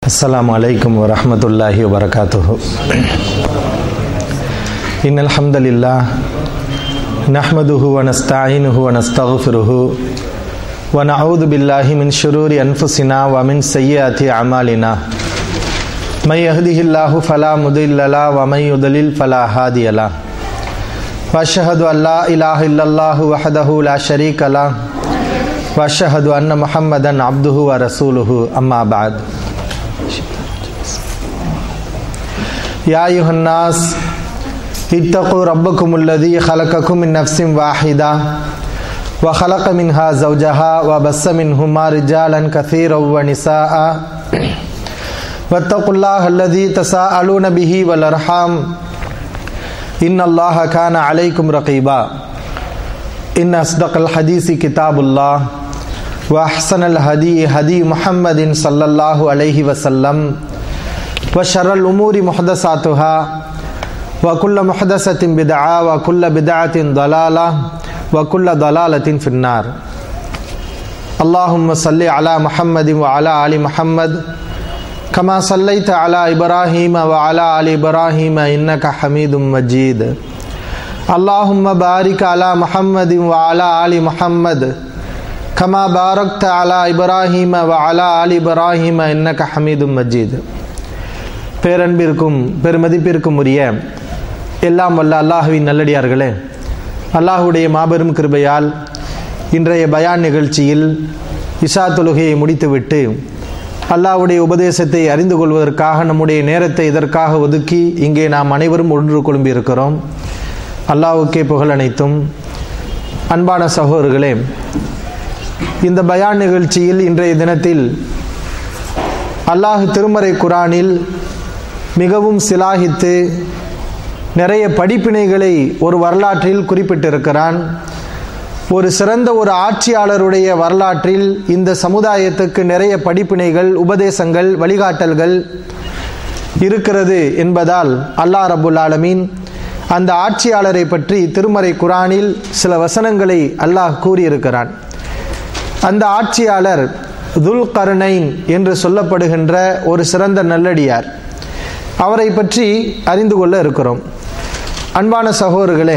السلام عليكم ورحمة الله وبركاته إن الحمد لله نحمده ونستعينه ونستغفره ونعوذ بالله من شرور أنفسنا ومن سيئات أعمالنا من يهده الله فلا مضل له ومن يضلل فلا هادي له وأشهد أن لا إله إلا الله وحده لا شريك له وأشهد أن محمدا عبده ورسوله أما بعد يا أيها الناس اتقوا ربكم الذي خلقكم من نفس واحدة وخلق منها زوجها وبس منهما رجالا كثيرا ونساء واتقوا الله الذي تساءلون به والأرحام إن الله كان عليكم رقيبا إن أصدق الحديث كتاب الله وأحسن الهدي هدي محمد صلى الله عليه وسلم وشر الأمور محدثاتها وكل محدثة بدعة وكل بدعة ضلالة وكل ضلالة في النار اللهم صل على محمد وعلى آل محمد كما صليت على إبراهيم وعلى آل إبراهيم إنك حميد مجيد اللهم بارك على محمد وعلى آل محمد كما باركت على إبراهيم وعلى آل إبراهيم إنك حميد مجيد பேரன்பிற்கும் பெருமதிப்பிற்கும் உரிய எல்லாம் வல்ல அல்லாஹுவின் நல்லடியார்களே அல்லாஹுடைய மாபெரும் கிருபையால் இன்றைய பயான் நிகழ்ச்சியில் இஷா தொழுகையை முடித்துவிட்டு அல்லாஹுடைய உபதேசத்தை அறிந்து கொள்வதற்காக நம்முடைய நேரத்தை இதற்காக ஒதுக்கி இங்கே நாம் அனைவரும் ஒன்று குழும்பியிருக்கிறோம் அல்லாஹுக்கே புகழ் அனைத்தும் அன்பான சகோதரர்களே இந்த பயான் நிகழ்ச்சியில் இன்றைய தினத்தில் அல்லாஹ் திருமறை குரானில் மிகவும் சிலாகித்து நிறைய படிப்பினைகளை ஒரு வரலாற்றில் குறிப்பிட்டிருக்கிறான் ஒரு சிறந்த ஒரு ஆட்சியாளருடைய வரலாற்றில் இந்த சமுதாயத்துக்கு நிறைய படிப்பினைகள் உபதேசங்கள் வழிகாட்டல்கள் இருக்கிறது என்பதால் அல்லாஹ் ரபுல் ஆலமீன் அந்த ஆட்சியாளரை பற்றி திருமறை குரானில் சில வசனங்களை அல்லாஹ் கூறியிருக்கிறான் அந்த ஆட்சியாளர் துல் கருணைன் என்று சொல்லப்படுகின்ற ஒரு சிறந்த நல்லடியார் அவரை பற்றி அறிந்து கொள்ள இருக்கிறோம் அன்பான சகோதரர்களே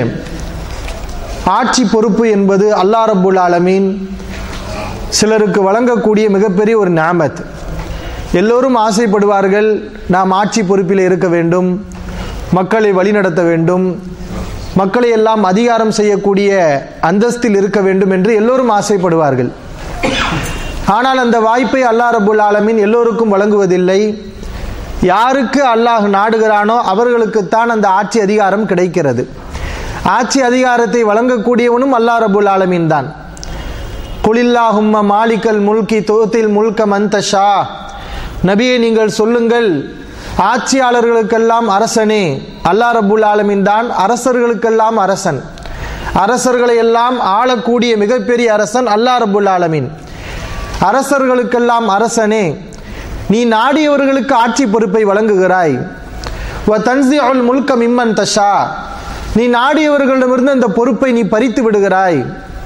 ஆட்சி பொறுப்பு என்பது அல்லா ரபுல் ஆலமீன் சிலருக்கு வழங்கக்கூடிய மிகப்பெரிய ஒரு நாமத் எல்லோரும் ஆசைப்படுவார்கள் நாம் ஆட்சி பொறுப்பில் இருக்க வேண்டும் மக்களை வழிநடத்த வேண்டும் மக்களை எல்லாம் அதிகாரம் செய்யக்கூடிய அந்தஸ்தில் இருக்க வேண்டும் என்று எல்லோரும் ஆசைப்படுவார்கள் ஆனால் அந்த வாய்ப்பை அல்லா ரபுல் ஆலமீன் எல்லோருக்கும் வழங்குவதில்லை யாருக்கு அல்லாஹ் நாடுகிறானோ அவர்களுக்குத்தான் அந்த ஆட்சி அதிகாரம் கிடைக்கிறது ஆட்சி அதிகாரத்தை வழங்கக்கூடியவனும் அல்லா ரபுல் ஆலமீன் தான் குலில்லாஹும்ம மாலிக்கல் முல்கி தோத்தில் முல்க மந்தஷா நபியை நீங்கள் சொல்லுங்கள் ஆட்சியாளர்களுக்கெல்லாம் அரசனே அல்லா ரபுல் ஆலமின் தான் அரசர்களுக்கெல்லாம் அரசன் அரசர்களை எல்லாம் ஆளக்கூடிய மிகப்பெரிய அரசன் அல்லா ரபுல் ஆலமின் அரசர்களுக்கெல்லாம் அரசனே நீ நாடியவர்களுக்கு ஆட்சி பொறுப்பை வழங்குகிறாய் தன்சி அவள் முல்க மிம்மன் தஷா நீ நாடியவர்களிடமிருந்து அந்த பொறுப்பை நீ பறித்து விடுகிறாய்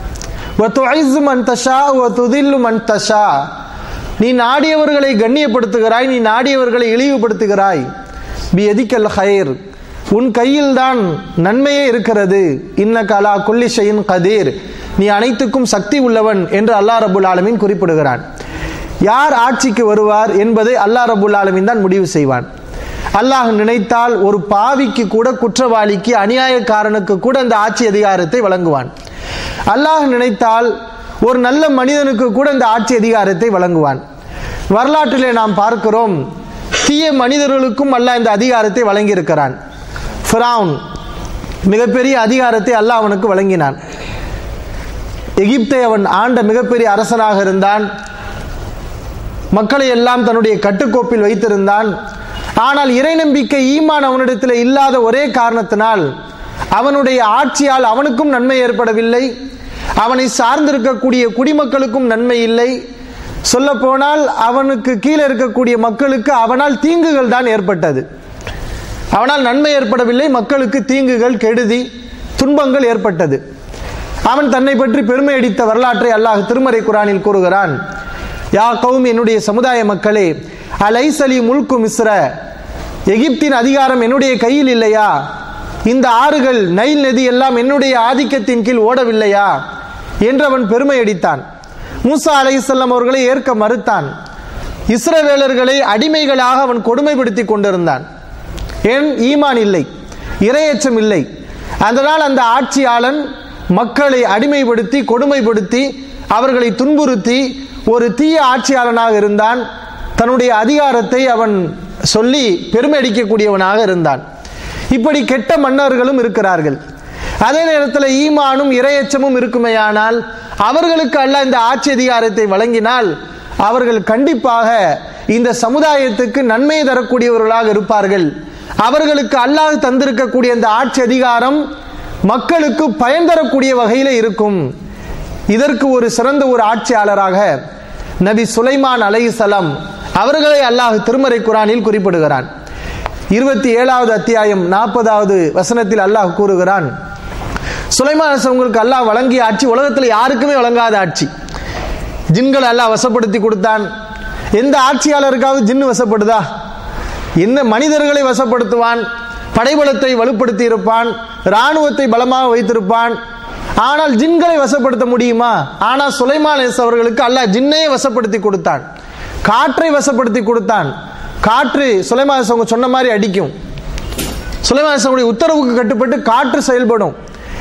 மன் தஷா துதில்லு மன் தஷா நீ நாடியவர்களை கண்ணியப்படுத்துகிறாய் நீ நாடியவர்களை இழிவுபடுத்துகிறாய் பி எதிக்கல் ஹயர் உன் கையில் தான் நன்மையே இருக்கிறது இன்ன கலா குல்லிஷையின் கதீர் நீ அனைத்துக்கும் சக்தி உள்ளவன் என்று அல்லா ரபுல் ஆலமின் குறிப்பிடுகிறான் யார் ஆட்சிக்கு வருவார் என்பதை அல்லா ரபுல் ஆலமின் தான் முடிவு செய்வான் அல்லாஹ் நினைத்தால் ஒரு பாவிக்கு கூட குற்றவாளிக்கு அநியாயக்காரனுக்கு கூட அந்த ஆட்சி அதிகாரத்தை வழங்குவான் அல்லாஹ் நினைத்தால் ஒரு நல்ல மனிதனுக்கு கூட அந்த ஆட்சி அதிகாரத்தை வழங்குவான் வரலாற்றிலே நாம் பார்க்கிறோம் தீய மனிதர்களுக்கும் அல்லாஹ் இந்த அதிகாரத்தை வழங்கியிருக்கிறான் ஃபிரவுன் மிகப்பெரிய அதிகாரத்தை அல்லாஹ் அவனுக்கு வழங்கினான் எகிப்தை அவன் ஆண்ட மிகப்பெரிய அரசனாக இருந்தான் மக்களை எல்லாம் தன்னுடைய கட்டுக்கோப்பில் வைத்திருந்தான் ஆனால் இறை நம்பிக்கை ஈமான் அவனிடத்தில் இல்லாத ஒரே காரணத்தினால் அவனுடைய ஆட்சியால் அவனுக்கும் நன்மை ஏற்படவில்லை அவனை சார்ந்திருக்கக்கூடிய குடிமக்களுக்கும் நன்மை இல்லை சொல்ல போனால் அவனுக்கு கீழே இருக்கக்கூடிய மக்களுக்கு அவனால் தீங்குகள் தான் ஏற்பட்டது அவனால் நன்மை ஏற்படவில்லை மக்களுக்கு தீங்குகள் கெடுதி துன்பங்கள் ஏற்பட்டது அவன் தன்னை பற்றி பெருமை அடித்த வரலாற்றை அல்லாஹ் திருமறை குரானில் கூறுகிறான் யா கௌம் என்னுடைய சமுதாய மக்களே அலைசலி முல்கு மிஸ்ர எகிப்தின் அதிகாரம் என்னுடைய கையில் இல்லையா இந்த ஆறுகள் நைல் நதி எல்லாம் என்னுடைய ஆதிக்கத்தின் கீழ் ஓடவில்லையா என்று அவன் பெருமை அடித்தான் மூசா அலைசல்லம் அவர்களை ஏற்க மறுத்தான் இஸ்ரவேலர்களை அடிமைகளாக அவன் கொடுமைப்படுத்தி கொண்டிருந்தான் ஏன் ஈமான் இல்லை இரையச்சம் இல்லை அதனால் அந்த ஆட்சியாளன் மக்களை அடிமைப்படுத்தி கொடுமைப்படுத்தி அவர்களை துன்புறுத்தி ஒரு தீய ஆட்சியாளனாக இருந்தான் தன்னுடைய அதிகாரத்தை அவன் சொல்லி பெருமை அடிக்கக்கூடியவனாக இருந்தான் இப்படி கெட்ட மன்னர்களும் இருக்கிறார்கள் அதே நேரத்தில் ஈமானும் இரையச்சமும் இருக்குமேயானால் அவர்களுக்கு அல்ல இந்த ஆட்சி அதிகாரத்தை வழங்கினால் அவர்கள் கண்டிப்பாக இந்த சமுதாயத்துக்கு நன்மை தரக்கூடியவர்களாக இருப்பார்கள் அவர்களுக்கு அல்லாஹ் தந்திருக்கக்கூடிய இந்த ஆட்சி அதிகாரம் மக்களுக்கு பயன் தரக்கூடிய வகையில் இருக்கும் இதற்கு ஒரு சிறந்த ஒரு ஆட்சியாளராக நபி சுலைமான் அலைசலாம் அவர்களை அல்லாஹ் திருமறை குரானில் குறிப்பிடுகிறான் இருபத்தி ஏழாவது அத்தியாயம் நாற்பதாவது வசனத்தில் அல்லாஹ் கூறுகிறான் சுலைமான் உங்களுக்கு அல்லாஹ் வழங்கிய ஆட்சி உலகத்தில் யாருக்குமே வழங்காத ஆட்சி ஜின்களை அல்லாஹ் வசப்படுத்தி கொடுத்தான் எந்த ஆட்சியாளருக்காவது ஜின்னு வசப்படுதா என்ன மனிதர்களை வசப்படுத்துவான் படைபலத்தை வலுப்படுத்தி இருப்பான் இராணுவத்தை பலமாக வைத்திருப்பான் ஆனால் ஜின்களை வசப்படுத்த முடியுமா ஆனால் சுலைமான் அவர்களுக்கு அல்லாஹ் ஜின்னையே வசப்படுத்தி கொடுத்தான் காற்றை வசப்படுத்தி கொடுத்தான் காற்று சுலைமான் அவங்க சொன்ன மாதிரி அடிக்கும் சுலைமான் உத்தரவுக்கு கட்டுப்பட்டு காற்று செயல்படும்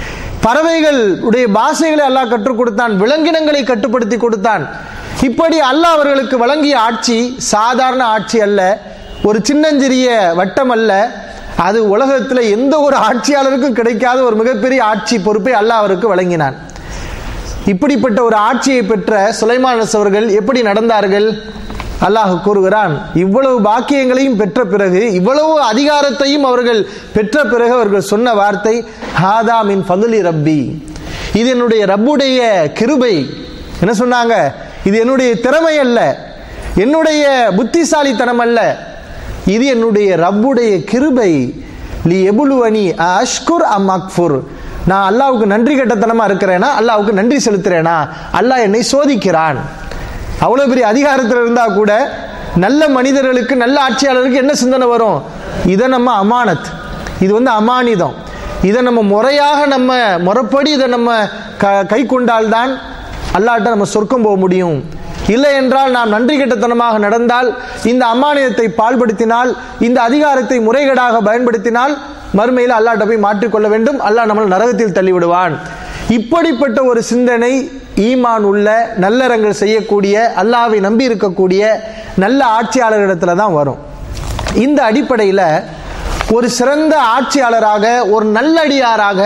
பறவைகள் உடைய பாஷைகளை அல்லாஹ் கற்றுக் கொடுத்தான் விலங்கினங்களை கட்டுப்படுத்தி கொடுத்தான் இப்படி அல்லாஹ் அவர்களுக்கு வழங்கிய ஆட்சி சாதாரண ஆட்சி அல்ல ஒரு சின்னஞ்சிறிய வட்டம் அல்ல அது உலகத்தில் எந்த ஒரு ஆட்சியாளருக்கும் கிடைக்காத ஒரு மிகப்பெரிய ஆட்சி பொறுப்பை அல்லாஹ் அவருக்கு வழங்கினான் இப்படிப்பட்ட ஒரு ஆட்சியை பெற்ற சுலைமான் அவர்கள் எப்படி நடந்தார்கள் அல்லாஹ் கூறுகிறான் இவ்வளவு பாக்கியங்களையும் பெற்ற பிறகு இவ்வளவு அதிகாரத்தையும் அவர்கள் பெற்ற பிறகு அவர்கள் சொன்ன வார்த்தை ஹாதா மின் ஃபதுலி ரப்பி இது என்னுடைய ரப்புடைய கிருபை என்ன சொன்னாங்க இது என்னுடைய திறமை அல்ல என்னுடைய புத்திசாலித்தனம் அல்ல இது என்னுடைய ரப்புடைய கிருபை லி எபுலுவனி அஷ்குர் அம் அக்ஃபுர் நான் அல்லாவுக்கு நன்றி கட்டத்தனமா இருக்கிறேனா அல்லாவுக்கு நன்றி செலுத்துறேனா அல்லாஹ் என்னை சோதிக்கிறான் அவ்வளவு பெரிய அதிகாரத்தில் இருந்தா கூட நல்ல மனிதர்களுக்கு நல்ல ஆட்சியாளருக்கு என்ன சிந்தனை வரும் இதை நம்ம அமானத் இது வந்து அமானிதம் இதை நம்ம முறையாக நம்ம முறைப்படி இதை நம்ம க கை கொண்டால்தான் அல்லாட்ட நம்ம சொர்க்கம் போக முடியும் இல்லை என்றால் நாம் நன்றி கெட்டத்தனமாக நடந்தால் இந்த அம்மானியத்தை பால்படுத்தினால் இந்த அதிகாரத்தை முறைகேடாக பயன்படுத்தினால் மறுமையில் அல்லாட்ட போய் மாற்றிக்கொள்ள வேண்டும் அல்லாஹ் நம்மளை நரகத்தில் தள்ளிவிடுவான் இப்படிப்பட்ட ஒரு சிந்தனை ஈமான் உள்ள நல்லறங்கள் செய்யக்கூடிய அல்லாவை நம்பி இருக்கக்கூடிய நல்ல ஆட்சியாளர்களிடத்துல தான் வரும் இந்த அடிப்படையில் ஒரு சிறந்த ஆட்சியாளராக ஒரு நல்லடியாராக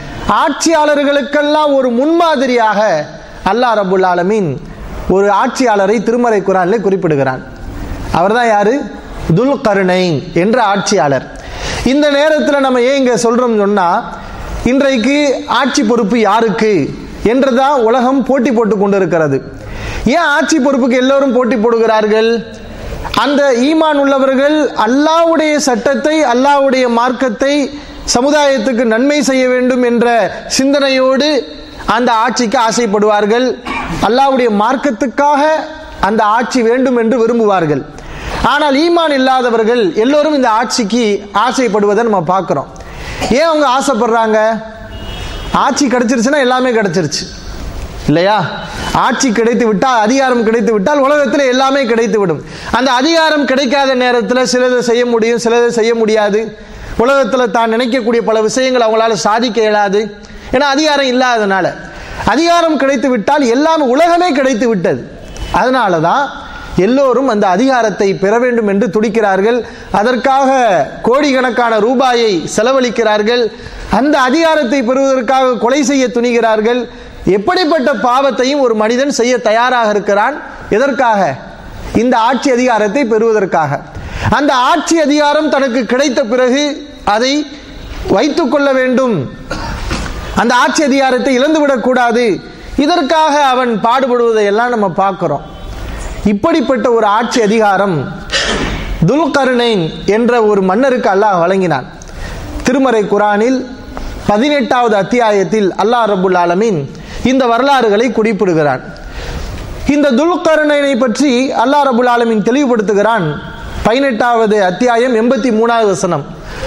ஆட்சியாளர்களுக்கெல்லாம் ஒரு முன்மாதிரியாக அல்லாஹ் ரபுல் ஆலமீன் ஒரு ஆட்சியாளரை திருமறை குரானில் குறிப்பிடுகிறான் அவர் தான் யாரு துல் கருணைன் என்ற ஆட்சியாளர் இந்த நேரத்தில் நம்ம ஏன் இங்க சொல்றோம் சொன்னா இன்றைக்கு ஆட்சி பொறுப்பு யாருக்கு என்றுதான் உலகம் போட்டி போட்டு கொண்டிருக்கிறது ஏன் ஆட்சி பொறுப்புக்கு எல்லோரும் போட்டி போடுகிறார்கள் அந்த ஈமான் உள்ளவர்கள் அல்லாவுடைய சட்டத்தை அல்லாவுடைய மார்க்கத்தை சமுதாயத்துக்கு நன்மை செய்ய வேண்டும் என்ற சிந்தனையோடு அந்த ஆட்சிக்கு ஆசைப்படுவார்கள் அல்லாவுடைய மார்க்கத்துக்காக அந்த ஆட்சி வேண்டும் என்று விரும்புவார்கள் ஆனால் ஈமான் இல்லாதவர்கள் எல்லோரும் இந்த ஆட்சிக்கு ஆசைப்படுவதை நம்ம பார்க்கிறோம் ஏன் அவங்க ஆசைப்படுறாங்க ஆட்சி கிடைச்சிருச்சுன்னா எல்லாமே கிடைச்சிருச்சு இல்லையா ஆட்சி கிடைத்து விட்டால் அதிகாரம் கிடைத்து விட்டால் உலகத்தில் எல்லாமே கிடைத்து விடும் அந்த அதிகாரம் கிடைக்காத நேரத்தில் சிலதை செய்ய முடியும் சிலதை செய்ய முடியாது உலகத்தில் தான் நினைக்கக்கூடிய பல விஷயங்கள் அவங்களால சாதிக்க இயலாது ஏன்னா அதிகாரம் இல்லாதனால அதிகாரம் கிடைத்து விட்டால் எல்லாமே உலகமே கிடைத்து விட்டது அதனால தான் எல்லோரும் அந்த அதிகாரத்தை பெற வேண்டும் என்று துடிக்கிறார்கள் அதற்காக கோடிக்கணக்கான ரூபாயை செலவழிக்கிறார்கள் அந்த அதிகாரத்தை பெறுவதற்காக கொலை செய்ய துணிகிறார்கள் எப்படிப்பட்ட பாவத்தையும் ஒரு மனிதன் செய்ய தயாராக இருக்கிறான் எதற்காக இந்த ஆட்சி அதிகாரத்தை பெறுவதற்காக அந்த ஆட்சி அதிகாரம் தனக்கு கிடைத்த பிறகு அதை வைத்துக் கொள்ள வேண்டும் அந்த ஆட்சி அதிகாரத்தை இழந்துவிடக் கூடாது இதற்காக அவன் பாடுபடுவதை எல்லாம் நம்ம பார்க்கிறோம் இப்படிப்பட்ட ஒரு ஆட்சி அதிகாரம் துல்கருணைன் என்ற ஒரு மன்னருக்கு அல்லாஹ் வழங்கினான் திருமறை குரானில் பதினெட்டாவது அத்தியாயத்தில் அல்லாஹ் ரபுல் ஆலமீன் இந்த வரலாறுகளை குறிப்பிடுகிறான் இந்த துல்கர்ணனை பற்றி அல்லாஹ் ரபுல் ஆலமின் தெளிவுபடுத்துகிறான் பதினெட்டாவது அத்தியாயம் எண்பத்தி மூணாவது வசனம்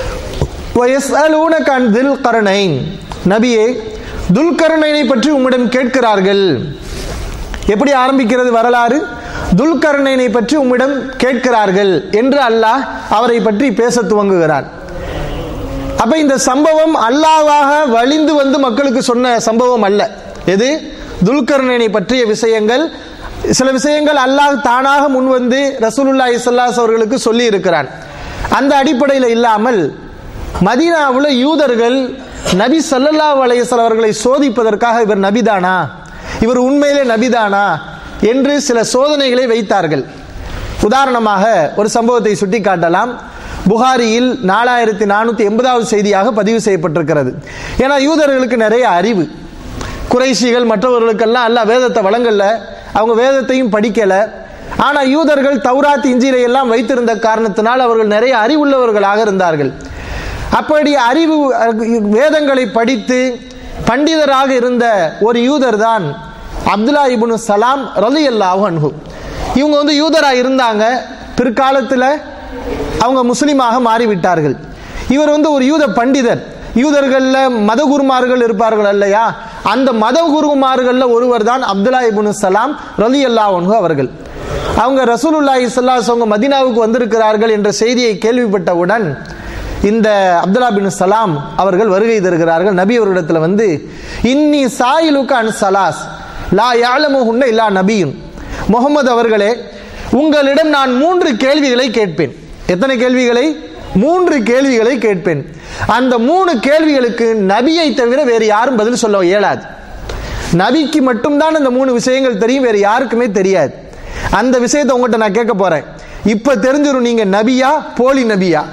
வயஸ்அலூனக அன் தில் கரணைன் நபியே துல்கர்ணனை பற்றி உம்மிடம் கேட்கிறார்கள் எப்படி ஆரம்பிக்கிறது வரலாறு துல்கர்ணனை பற்றி உம்மிடம் கேட்கிறார்கள் என்று அல்லாஹ் அவரை பற்றி பேச துவங்குகிறான் அப்ப இந்த சம்பவம் அல்லாவாக வழிந்து வந்து மக்களுக்கு சொன்ன சம்பவம் அல்ல எது துல்கர்ணனை பற்றிய விஷயங்கள் சில விஷயங்கள் அல்லாஹ் தானாக முன்வந்து ரசூலுல்லா இஸ்லாஸ் அவர்களுக்கு சொல்லி இருக்கிறான் அந்த அடிப்படையில் இல்லாமல் மதீனாவில் யூதர்கள் நபி சல்லல்லா அலையசல் அவர்களை சோதிப்பதற்காக இவர் நபிதானா இவர் உண்மையிலே நபிதானா என்று சில சோதனைகளை வைத்தார்கள் உதாரணமாக ஒரு சம்பவத்தை சுட்டி காட்டலாம் புகாரியில் நாலாயிரத்தி நானூத்தி எண்பதாவது செய்தியாக பதிவு செய்யப்பட்டிருக்கிறது ஏன்னா யூதர்களுக்கு நிறைய அறிவு குறைசிகள் மற்றவர்களுக்கெல்லாம் அல்ல வேதத்தை வழங்கல அவங்க வேதத்தையும் படிக்கல ஆனா யூதர்கள் தௌராத் இஞ்சிலை எல்லாம் வைத்திருந்த காரணத்தினால் அவர்கள் நிறைய அறிவுள்ளவர்களாக இருந்தார்கள் அப்படி அறிவு வேதங்களை படித்து பண்டிதராக இருந்த ஒரு யூதர் தான் அப்துல்லா இபுனு சலாம் ரலி அல்லாஹு அன்ஹு இவங்க வந்து யூதராக இருந்தாங்க பிற்காலத்தில் அவங்க முஸ்லீமாக மாறிவிட்டார்கள் இவர் வந்து ஒரு யூத பண்டிதர் யூதர்கள்ல மத குருமார்கள் இருப்பார்கள் இல்லையா அந்த மத குருமார்கள்ல ஒருவர் தான் அப்துல்லா இபுனு சலாம் ரலி அல்லாஹு அவர்கள் அவங்க ரசூலுல்லாஹி ஸல்லல்லாஹு அவங்க மதீனாவுக்கு வந்திருக்கிறார்கள் என்ற செய்தியை கேள்விப்பட்டவுடன் இந்த அப்துல்லா பின் சலாம் அவர்கள் வருகை தருகிறார்கள் நபி அவர்களிடத்தில் வந்து இன்னி சாயிலுக்கு அன் சலாஸ் லா யாழமுகுன்ன இல்லா நபியும் முகமது அவர்களே உங்களிடம் நான் மூன்று கேள்விகளை கேட்பேன் எத்தனை கேள்விகளை மூன்று கேள்விகளை கேட்பேன் அந்த மூணு கேள்விகளுக்கு நபியை தவிர வேறு யாரும் பதில் சொல்ல இயலாது நபிக்கு மட்டும்தான் அந்த மூணு விஷயங்கள் தெரியும் வேறு யாருக்குமே தெரியாது அந்த விஷயத்தை உங்கள்கிட்ட நான் கேட்க போறேன் இப்ப தெரிஞ்சிடும் நீங்க நபியா போலி நபியா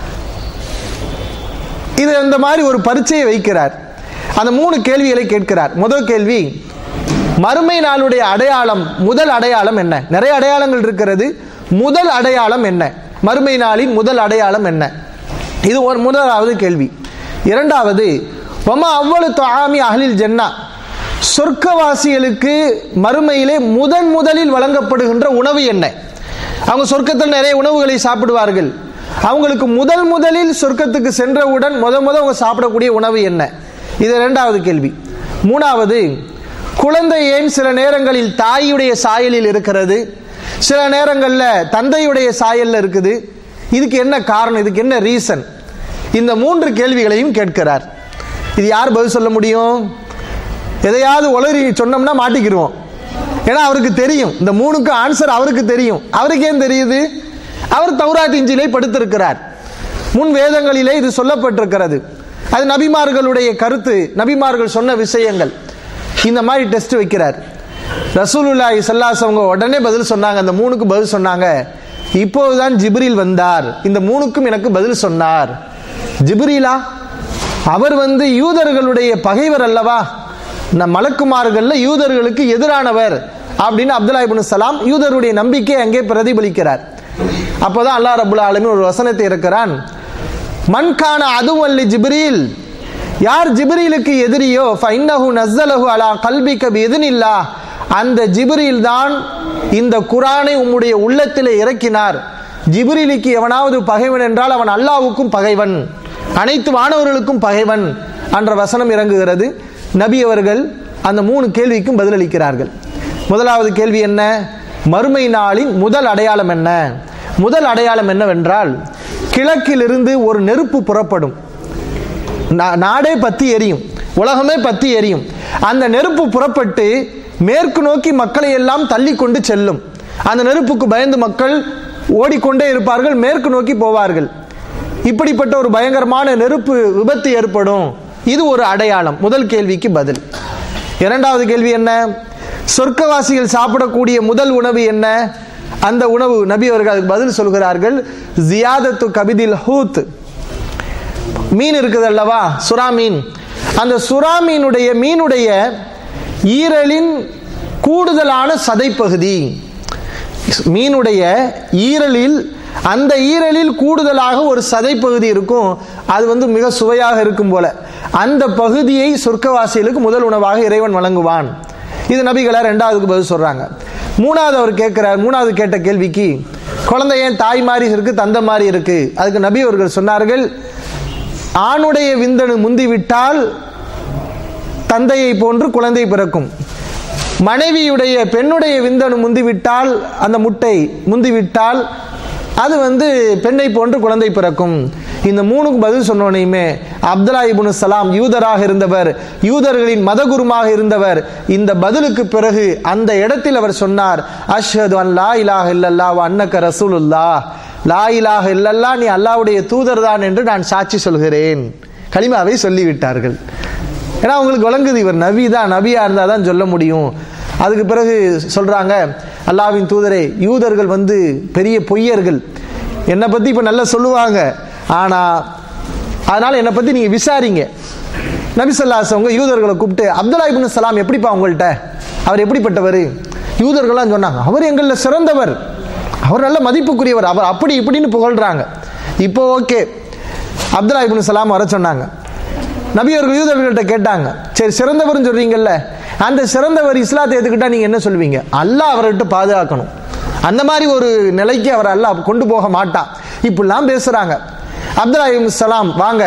இது அந்த மாதிரி ஒரு பரீட்சையை வைக்கிறார் அந்த மூணு கேள்விகளை கேட்கிறார் முதல் கேள்வி மறுமை நாளுடைய அடையாளம் முதல் அடையாளம் என்ன நிறைய அடையாளங்கள் இருக்கிறது முதல் அடையாளம் என்ன மறுமை நாளின் முதல் அடையாளம் என்ன இது ஒரு முதலாவது கேள்வி இரண்டாவது ஒமா அவ்வளவு தொகாமி அகலில் ஜென்னா சொர்க்கவாசிகளுக்கு மறுமையிலே முதன் முதலில் வழங்கப்படுகின்ற உணவு என்ன அவங்க சொர்க்கத்தில் நிறைய உணவுகளை சாப்பிடுவார்கள் அவங்களுக்கு முதல் முதலில் சொர்க்கத்துக்கு சென்றவுடன் முத முத அவங்க சாப்பிடக்கூடிய உணவு என்ன இது இரண்டாவது கேள்வி மூணாவது குழந்தை ஏன் சில நேரங்களில் தாயுடைய சாயலில் இருக்கிறது சில நேரங்களில் தந்தையுடைய சாயல்ல இருக்குது இதுக்கு என்ன காரணம் இதுக்கு என்ன ரீசன் இந்த மூன்று கேள்விகளையும் கேட்கிறார் இது யார் பதில் சொல்ல முடியும் எதையாவது உளறி சொன்னோம்னா மாட்டிக்கிடுவோம் ஏன்னா அவருக்கு தெரியும் இந்த மூணுக்கு ஆன்சர் அவருக்கு தெரியும் அவருக்கு ஏன் தெரியுது அவர் தௌராத் இஞ்சிலை படுத்திருக்கிறார் முன் வேதங்களிலே இது சொல்லப்பட்டிருக்கிறது அது நபிமார்களுடைய கருத்து நபிமார்கள் சொன்ன விஷயங்கள் இந்த மாதிரி டெஸ்ட் வைக்கிறார் ரசூலுல்லாஹி சல்லாஸ் அவங்க உடனே பதில் சொன்னாங்க அந்த மூணுக்கு பதில் சொன்னாங்க இப்போதுதான் ஜிப்ரீல் வந்தார் இந்த மூணுக்கும் எனக்கு பதில் சொன்னார் ஜிப்ரீலா அவர் வந்து யூதர்களுடைய பகைவர் அல்லவா நம் மலக்குமார்கள்ல யூதர்களுக்கு எதிரானவர் அப்படின்னு அப்துல்லா இப்னு சலாம் யூதருடைய நம்பிக்கை அங்கே பிரதிபலிக்கிறார் அப்போதான் அல்லாஹ் ரபுல் ஆலமின் ஒரு வசனத்தை இருக்கிறான் மண்கான அதுவல்லி ஜிப்ரீல் யார் ஜிப்ரீலுக்கு எதிரியோ ஃபைன்னஹு நஸ்ஸலஹு அலா கல்பிக பிஇذنில்லா அந்த ஜிப்ரீல் தான் இந்த குரானை உம்முடைய உள்ளத்தில் இறக்கினார் ஜிப்ரீலுக்கு எவனாவது பகைவன் என்றால் அவன் அல்லாவுக்கும் பகைவன் அனைத்து மாணவர்களுக்கும் பகைவன் என்ற வசனம் இறங்குகிறது நபி அவர்கள் அந்த மூணு கேள்விக்கும் பதிலளிக்கிறார்கள் முதலாவது கேள்வி என்ன மறுமை நாளின் முதல் அடையாளம் என்ன முதல் அடையாளம் என்னவென்றால் கிழக்கிலிருந்து ஒரு நெருப்பு புறப்படும் நாடே பத்தி எரியும் உலகமே பத்தி எரியும் அந்த நெருப்பு புறப்பட்டு மேற்கு நோக்கி மக்களை எல்லாம் தள்ளி கொண்டு செல்லும் அந்த நெருப்புக்கு பயந்து மக்கள் ஓடிக்கொண்டே இருப்பார்கள் மேற்கு நோக்கி போவார்கள் இப்படிப்பட்ட ஒரு பயங்கரமான நெருப்பு விபத்து ஏற்படும் இது ஒரு அடையாளம் முதல் கேள்விக்கு பதில் இரண்டாவது கேள்வி என்ன சொர்க்கவாசிகள் சாப்பிடக்கூடிய முதல் உணவு என்ன அந்த உணவு நபி அவர்கள் அதுக்கு பதில் சொல்கிறார்கள் ஜியாதத்து கபிதில் ஹூத் மீன் இருக்குது அல்லவா சுறா மீன் அந்த சுறா மீனுடைய மீனுடைய ஈரலின் கூடுதலான சதைப்பகுதி மீனுடைய ஈரலில் அந்த ஈரலில் கூடுதலாக ஒரு சதைப்பகுதி இருக்கும் அது வந்து மிக சுவையாக இருக்கும் போல அந்த பகுதியை சொர்க்கவாசிகளுக்கு முதல் உணவாக இறைவன் வழங்குவான் இது நபிகளை ரெண்டாவதுக்கு பதில் சொல்றாங்க மூணாவது அவர் கேட்கிறார் மூணாவது கேட்ட கேள்விக்கு குழந்தை ஏன் தாய் மாதிரி இருக்கு தந்தை மாதிரி இருக்கு அதுக்கு நபி அவர்கள் சொன்னார்கள் ஆணுடைய விந்தணு முந்திவிட்டால் தந்தையை போன்று குழந்தை பிறக்கும் மனைவியுடைய பெண்ணுடைய விந்தணு முந்திவிட்டால் அந்த முட்டை முந்திவிட்டால் அது வந்து பெண்ணை போன்று குழந்தை பிறக்கும் இந்த மூணுக்கு பதில் சொன்னோனையுமே அப்துல்லா இபுனு சலாம் யூதராக இருந்தவர் யூதர்களின் மதகுருமாக இருந்தவர் இந்த பதிலுக்கு பிறகு அந்த இடத்தில் அவர் சொன்னார் அஷ்ஹது அன் லா இலாஹ இல்லல்லா வ அன்னக ரசூலுல்லா லா இலாஹ இல்லல்லா நீ அல்லாஹ்வுடைய தூதர் தான் என்று நான் சாட்சி சொல்கிறேன் கலிமாவை சொல்லிவிட்டார்கள் ஏன்னா அவங்களுக்கு விளங்குது இவர் நபி தான் நபியா இருந்தா தான் சொல்ல முடியும் அதுக்கு பிறகு சொல்றாங்க அல்லாவின் தூதரே யூதர்கள் வந்து பெரிய பொய்யர்கள் என்னை பத்தி இப்ப நல்லா சொல்லுவாங்க ஆனா அதனால என்னை பத்தி நீங்க விசாரிங்க நபி சொல்லாஸ் அவங்க யூதர்களை கூப்பிட்டு அப்துல்லா இப்னு சலாம் எப்படிப்பா உங்கள்கிட்ட அவர் எப்படிப்பட்டவர் யூதர்கள்லாம் சொன்னாங்க அவர் எங்களில் சிறந்தவர் அவர் நல்ல மதிப்புக்குரியவர் அவர் அப்படி இப்படின்னு புகழ்றாங்க இப்போ ஓகே அப்துல்லா இப்னு சலாம் வர சொன்னாங்க நபி அவர்கள் யூதர்கள்ட்ட கேட்டாங்க சரி சிறந்தவர்னு சொல்றீங்கல்ல அந்த சிறந்தவர் இஸ்லாத்தை ஏத்துக்கிட்டா நீங்க என்ன சொல்வீங்க அல்லாஹ் அவர்கிட்ட பாதுகாக்கணும் அந்த மாதிரி ஒரு நிலைக்கு அவர் அல்லாஹ் கொண்டு போக மாட்டான் இப்படிலாம் பேசுறாங்க அப்துல்லா இப்னு சலாம் வாங்க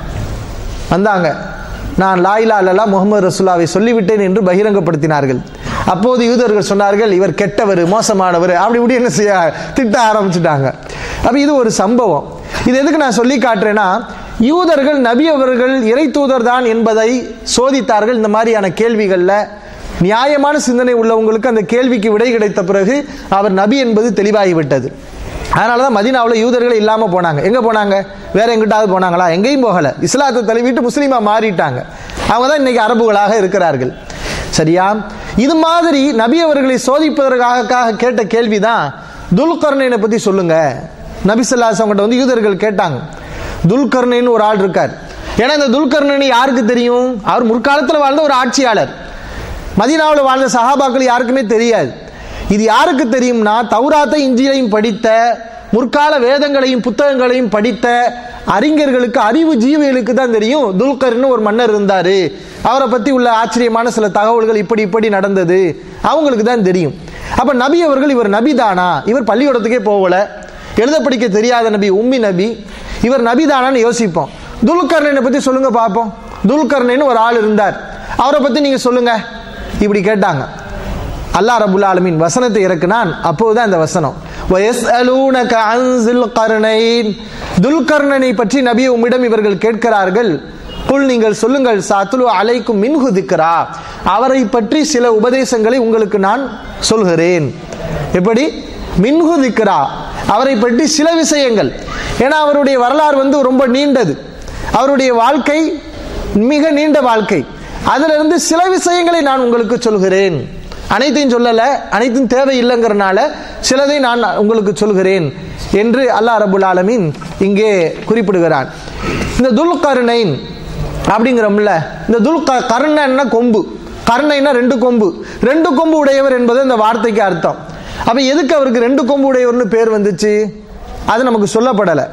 வந்தாங்க நான் லாயிலா அல்லா முகமது ரசூல்லாவை சொல்லிவிட்டேன் என்று பகிரங்கப்படுத்தினார்கள் அப்போது யூதர்கள் சொன்னார்கள் இவர் கெட்டவர் மோசமானவர் அப்படி இப்படி என்ன செய்ய திட்ட ஆரம்பிச்சுட்டாங்க அப்ப இது ஒரு சம்பவம் இது எதுக்கு நான் சொல்லி காட்டுறேன்னா யூதர்கள் நபி அவர்கள் இறை தூதர் தான் என்பதை சோதித்தார்கள் இந்த மாதிரியான கேள்விகள்ல நியாயமான சிந்தனை உள்ளவங்களுக்கு அந்த கேள்விக்கு விடை கிடைத்த பிறகு அவர் நபி என்பது தெளிவாகிவிட்டது அதனால தான் மதினாவில் யூதர்கள் இல்லாமல் போனாங்க எங்கே போனாங்க வேற எங்கிட்டாவது போனாங்களா எங்கேயும் போகல இஸ்லாத்தை தழுவிட்டு முஸ்லீமா மாறிட்டாங்க அவங்க தான் இன்னைக்கு அரபுகளாக இருக்கிறார்கள் சரியா இது மாதிரி நபி அவர்களை சோதிப்பதற்காக கேட்ட கேள்வி தான் துல்கர்ணைனை பற்றி சொல்லுங்க நபி சொல்லாஸ் அவங்ககிட்ட வந்து யூதர்கள் கேட்டாங்க துல்கர்ணைன்னு ஒரு ஆள் இருக்கார் ஏன்னா இந்த துல்கர்ணன் யாருக்கு தெரியும் அவர் முற்காலத்தில் வாழ்ந்த ஒரு ஆட்சியாளர் மதீனாவில் வாழ்ந்த சஹாபாக்கள் யாருக்குமே தெரியாது இது யாருக்கு தெரியும்னா தௌராத்தை இஞ்சிலையும் படித்த முற்கால வேதங்களையும் புத்தகங்களையும் படித்த அறிஞர்களுக்கு அறிவு ஜீவிகளுக்கு தான் தெரியும் துல்கர்னு ஒரு மன்னர் இருந்தாரு அவரை பத்தி உள்ள ஆச்சரியமான சில தகவல்கள் இப்படி இப்படி நடந்தது அவங்களுக்கு தான் தெரியும் அப்ப நபி அவர்கள் இவர் நபி தானா இவர் பள்ளிக்கூடத்துக்கே போகல எழுத படிக்க தெரியாத நபி உம்மி நபி இவர் நபி தானான்னு யோசிப்போம் துல்கர்ணனை பத்தி சொல்லுங்க பார்ப்போம் துல்கர்ணன்னு ஒரு ஆள் இருந்தார் அவரை பத்தி நீங்க சொல்லுங்க இப்படி கேட்டாங்க அல்லாஹ் ரபுல் ஆலமீன் வசனத்தை இறக்குனான் அப்போதுதான் இந்த வசனம் وَيَسْأَلُونَكَ عَنْ ذِي الْقَرْنَيْنِ துல்கர்ணனை பற்றி நபி உம்மிடம் இவர்கள் கேட்கிறார்கள் குல் நீங்கள் சொல்லுங்கள் சாத்துலு அலைக்கும் மின்ஹு திக்ரா அவரை பற்றி சில உபதேசங்களை உங்களுக்கு நான் சொல்கிறேன் எப்படி மின்ஹு திக்ரா அவரை பற்றி சில விஷயங்கள் ஏன்னா அவருடைய வரலாறு வந்து ரொம்ப நீண்டது அவருடைய வாழ்க்கை மிக நீண்ட வாழ்க்கை அதுல இருந்து சில விஷயங்களை நான் உங்களுக்கு சொல்கிறேன் அனைத்தையும் சொல்லல அனைத்தும் தேவை இல்லைங்கிறனால சிலதை நான் உங்களுக்கு சொல்கிறேன் என்று அல்லாஹ் ரபுல் ஆலமீன் இங்கே குறிப்பிடுகிறான் இந்த துல் கருணைன் அப்படிங்கிறோம்ல இந்த துல் க கருணைன்னா கொம்பு கருணைன்னா ரெண்டு கொம்பு ரெண்டு கொம்பு உடையவர் என்பது இந்த வார்த்தைக்கு அர்த்தம் அப்ப எதுக்கு அவருக்கு ரெண்டு கொம்பு உடையவர்னு பேர் வந்துச்சு அது நமக்கு சொல்லப்படலை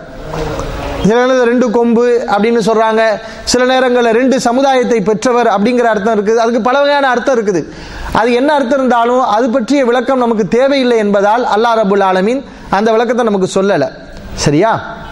சில நேரத்தில் ரெண்டு கொம்பு அப்படின்னு சொல்றாங்க சில நேரங்களில் ரெண்டு சமுதாயத்தை பெற்றவர் அப்படிங்கிற அர்த்தம் இருக்குது அதுக்கு பல வகையான அர்த்தம் இருக்குது அது என்ன அர்த்தம் இருந்தாலும் அது பற்றிய விளக்கம் நமக்கு தேவையில்லை என்பதால் அல்லாஹ் ரபுல் ஆலமீன் அந்த விளக்கத்தை நமக்கு சொல்லலை சரியா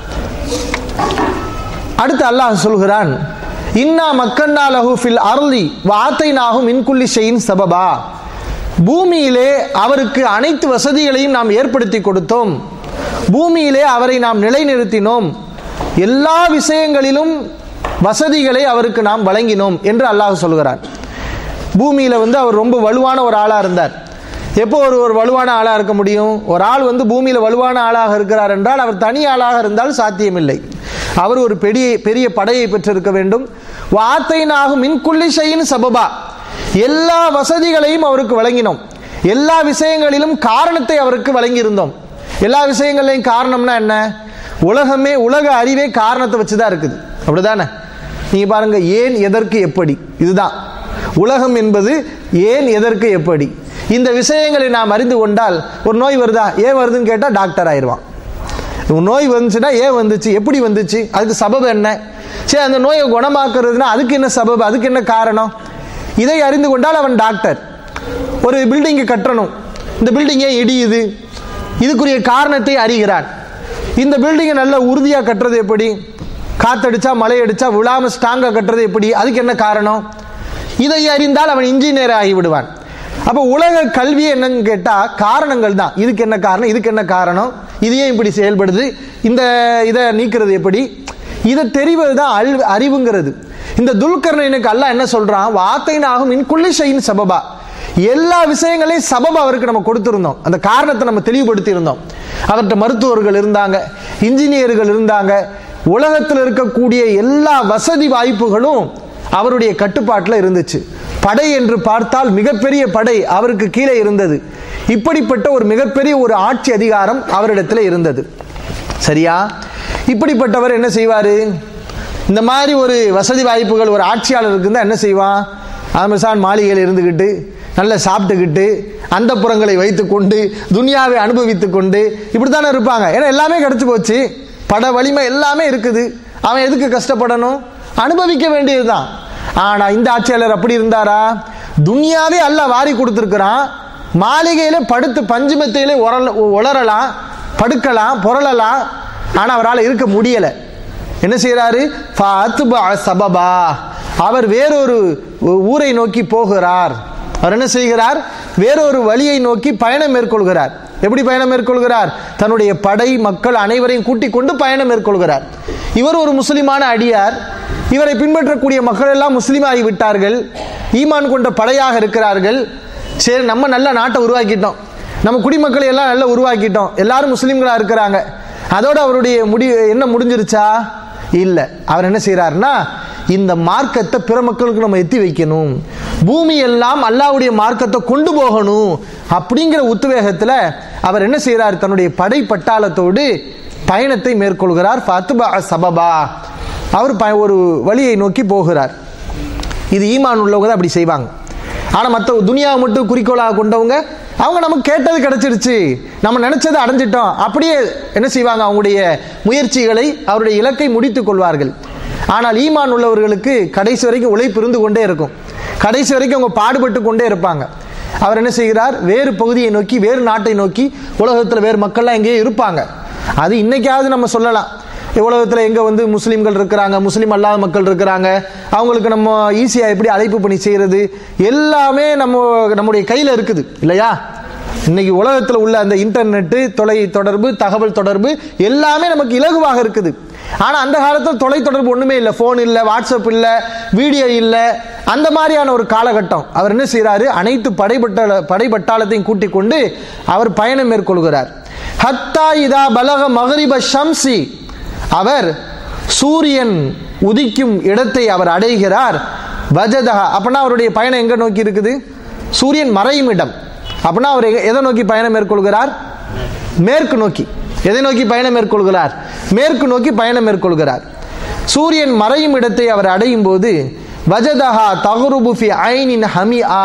அடுத்து அல்லாஹ் சொல்கிறான் இன்னா மக்கன்னா லஹு ஃபில் அருளி வாத்தை நாகும் மின்குள்ளி ஷெயின் சபபா பூமியிலே அவருக்கு அனைத்து வசதிகளையும் நாம் ஏற்படுத்தி கொடுத்தோம் பூமியிலே அவரை நாம் நிலைநிறுத்தினோம் எல்லா விஷயங்களிலும் வசதிகளை அவருக்கு நாம் வழங்கினோம் என்று அல்லாஹ் சொல்கிறான் பூமியில வந்து அவர் ரொம்ப வலுவான ஒரு ஆளா இருந்தார் எப்போ ஒரு ஒரு வலுவான ஆளா இருக்க முடியும் ஒரு ஆள் வந்து பூமியில வலுவான ஆளாக இருக்கிறார் என்றால் அவர் தனி ஆளாக இருந்தால் சாத்தியமில்லை அவர் ஒரு பெரிய பெரிய படையை பெற்றிருக்க வேண்டும் வாத்தைனாகும் மின்குள்ளி ஷையின் சபபா எல்லா வசதிகளையும் அவருக்கு வழங்கினோம் எல்லா விஷயங்களிலும் காரணத்தை அவருக்கு வழங்கியிருந்தோம் எல்லா விஷயங்களையும் காரணம்னா என்ன உலகமே உலக அறிவே காரணத்தை வச்சுதான் இருக்குது அப்படிதானே நீங்க பாருங்க ஏன் எதற்கு எப்படி இதுதான் உலகம் என்பது ஏன் எதற்கு எப்படி இந்த விஷயங்களை நாம் அறிந்து கொண்டால் ஒரு நோய் வருதா ஏன் வருதுன்னு கேட்டா டாக்டர் ஆயிடுவான் ஒரு நோய் வந்துச்சுன்னா ஏன் வந்துச்சு எப்படி வந்துச்சு அதுக்கு சபபு என்ன சரி அந்த நோயை குணமாக்குறதுனா அதுக்கு என்ன சபபு அதுக்கு என்ன காரணம் இதை அறிந்து கொண்டால் அவன் டாக்டர் ஒரு பில்டிங் கட்டணும் இந்த பில்டிங் ஏன் இடியுது இதுக்குரிய காரணத்தை அறிகிறான் இந்த பில்டிங்கை நல்ல உறுதியாக கட்டுறது எப்படி காத்தடிச்சா மழை அடிச்சா விழாம ஸ்ட்ராங்காக கட்டுறது எப்படி அதுக்கு என்ன காரணம் இதை அறிந்தால் அவன் இன்ஜினியர் ஆகி விடுவான் அப்போ உலக கல்வி என்னன்னு கேட்டால் காரணங்கள் தான் இதுக்கு என்ன காரணம் இதுக்கு என்ன காரணம் இது ஏன் இப்படி செயல்படுது இந்த இதை நீக்கிறது எப்படி இதை தெரிவது தான் அல் அறிவுங்கிறது இந்த துல்கர்ணனுக்கு அல்லாஹ் என்ன சொல்றான் வார்த்தைனாகும் இன் குள்ளி ஷையின் சபபா எல்லா விஷயங்களையும் சபபா அவருக்கு நம்ம கொடுத்திருந்தோம் அந்த காரணத்தை நம்ம தெளிவுபடுத்தி இருந்தோம் அவர்கிட்ட மருத்துவர்கள் இருந்தாங்க இன்ஜினியர்கள் இருந்தாங்க உலகத்தில் இருக்கக்கூடிய எல்லா வசதி வாய்ப்புகளும் அவருடைய கட்டுப்பாட்டில் இருந்துச்சு படை என்று பார்த்தால் மிகப்பெரிய படை அவருக்கு கீழே இருந்தது இப்படிப்பட்ட ஒரு மிகப்பெரிய ஒரு ஆட்சி அதிகாரம் அவரிடத்தில் இருந்தது சரியா இப்படிப்பட்டவர் என்ன செய்வார் இந்த மாதிரி ஒரு வசதி வாய்ப்புகள் ஒரு ஆட்சியாளருக்கு இருந்தால் என்ன செய்வான் அமேசான் மாளிகையில் இருந்துக்கிட்டு நல்ல சாப்பிட்டுக்கிட்டு அந்த புறங்களை வைத்துக்கொண்டு துனியாவை அனுபவித்து கொண்டு இப்படி தானே இருப்பாங்க ஏன்னா எல்லாமே கிடைச்சு போச்சு பட வலிமை எல்லாமே இருக்குது அவன் எதுக்கு கஷ்டப்படணும் அனுபவிக்க வேண்டியதுதான் ஆனா இந்த ஆட்சியாளர் அப்படி இருந்தாரா துனியாவே அல்ல வாரி கொடுத்துருக்கிறான் மாளிகையில படுத்து பஞ்சுமெத்தையில உரல உளரலாம் படுக்கலாம் புரளலாம் ஆனா அவரால் இருக்க முடியல என்ன செய்யறாரு சபபா அவர் வேறொரு ஊரை நோக்கி போகிறார் அவர் என்ன செய்கிறார் வேறொரு வழியை நோக்கி பயணம் மேற்கொள்கிறார் எப்படி பயணம் மேற்கொள்கிறார் தன்னுடைய படை மக்கள் அனைவரையும் கூட்டிக் கொண்டு பயணம் மேற்கொள்கிறார் இவர் ஒரு முஸ்லிமான அடியார் இவரை பின்பற்றக்கூடிய மக்கள் எல்லாம் முஸ்லீம் ஆகி விட்டார்கள் ஈமான் கொண்ட படையாக இருக்கிறார்கள் சரி நம்ம நல்ல நாட்டை உருவாக்கிட்டோம் நம்ம குடிமக்களை எல்லாம் நல்லா உருவாக்கிட்டோம் எல்லாரும் முஸ்லீம்களா இருக்கிறாங்க அதோட அவருடைய முடி என்ன முடிஞ்சிருச்சா இல்லை அவர் என்ன செய்யறாருன்னா இந்த மார்க்கத்தை பிற மக்களுக்கு நம்ம எத்தி வைக்கணும் பூமி எல்லாம் அல்லாவுடைய மார்க்கத்தை கொண்டு போகணும் அப்படிங்கிற உத்வேகத்தில் அவர் என்ன செய்யறார் தன்னுடைய படை பட்டாளத்தோடு பயணத்தை மேற்கொள்கிறார் ஃபத்துபா சபபா அவர் ஒரு வழியை நோக்கி போகிறார் இது ஈமான் உள்ளவங்க தான் அப்படி செய்வாங்க ஆனால் மற்ற துனியாவை மட்டும் குறிக்கோளாக கொண்டவங்க அவங்க நமக்கு கேட்டது கிடைச்சிருச்சு நம்ம நினைச்சதை அடைஞ்சிட்டோம் அப்படியே என்ன செய்வாங்க அவங்களுடைய முயற்சிகளை அவருடைய இலக்கை முடித்துக் கொள்வார்கள் ஆனால் ஈமான் உள்ளவர்களுக்கு கடைசி வரைக்கும் உழைப்பு இருந்து கொண்டே இருக்கும் கடைசி வரைக்கும் அவங்க பாடுபட்டு கொண்டே இருப்பாங்க அவர் என்ன செய்கிறார் வேறு பகுதியை நோக்கி வேறு நாட்டை நோக்கி உலகத்தில் வேறு மக்கள்லாம் எங்கேயோ இருப்பாங்க அது இன்னைக்காவது நம்ம சொல்லலாம் உலகத்தில் எங்கே வந்து முஸ்லீம்கள் இருக்கிறாங்க முஸ்லீம் அல்லாத மக்கள் இருக்கிறாங்க அவங்களுக்கு நம்ம ஈஸியாக எப்படி அழைப்பு பணி செய்கிறது எல்லாமே நம்ம நம்முடைய கையில் இருக்குது இல்லையா இன்னைக்கு உலகத்தில் உள்ள அந்த இன்டர்நெட்டு தொலை தொடர்பு தகவல் தொடர்பு எல்லாமே நமக்கு இலகுவாக இருக்குது ஆனால் அந்த காலத்தில் தொலை தொடர்பு ஒன்றுமே இல்லை ஃபோன் இல்லை வாட்ஸ்அப் இல்லை வீடியோ இல்லை அந்த மாதிரியான ஒரு காலகட்டம் அவர் என்ன செய்கிறாரு அனைத்து படைபட்டாள படைபட்டாளத்தையும் கூட்டிக் கொண்டு அவர் பயணம் மேற்கொள்கிறார் ஹத்தா இதா பலக மகரிப ஷம்சி அவர் சூரியன் உதிக்கும் இடத்தை அவர் அடைகிறார் வஜதஹா அப்படின்னா அவருடைய பயணம் எங்க நோக்கி இருக்குது சூரியன் மறையும் இடம் அப்படின்னா அவர் எதை நோக்கி பயணம் மேற்கொள்கிறார் மேற்கு நோக்கி எதை நோக்கி பயணம் மேற்கொள்கிறார் மேற்கு நோக்கி பயணம் மேற்கொள்கிறார் சூரியன் மறையும் இடத்தை அவர் அடையும் போது வஜதஹா தகுருபுஃபி ஐனின் ஹமி ஆ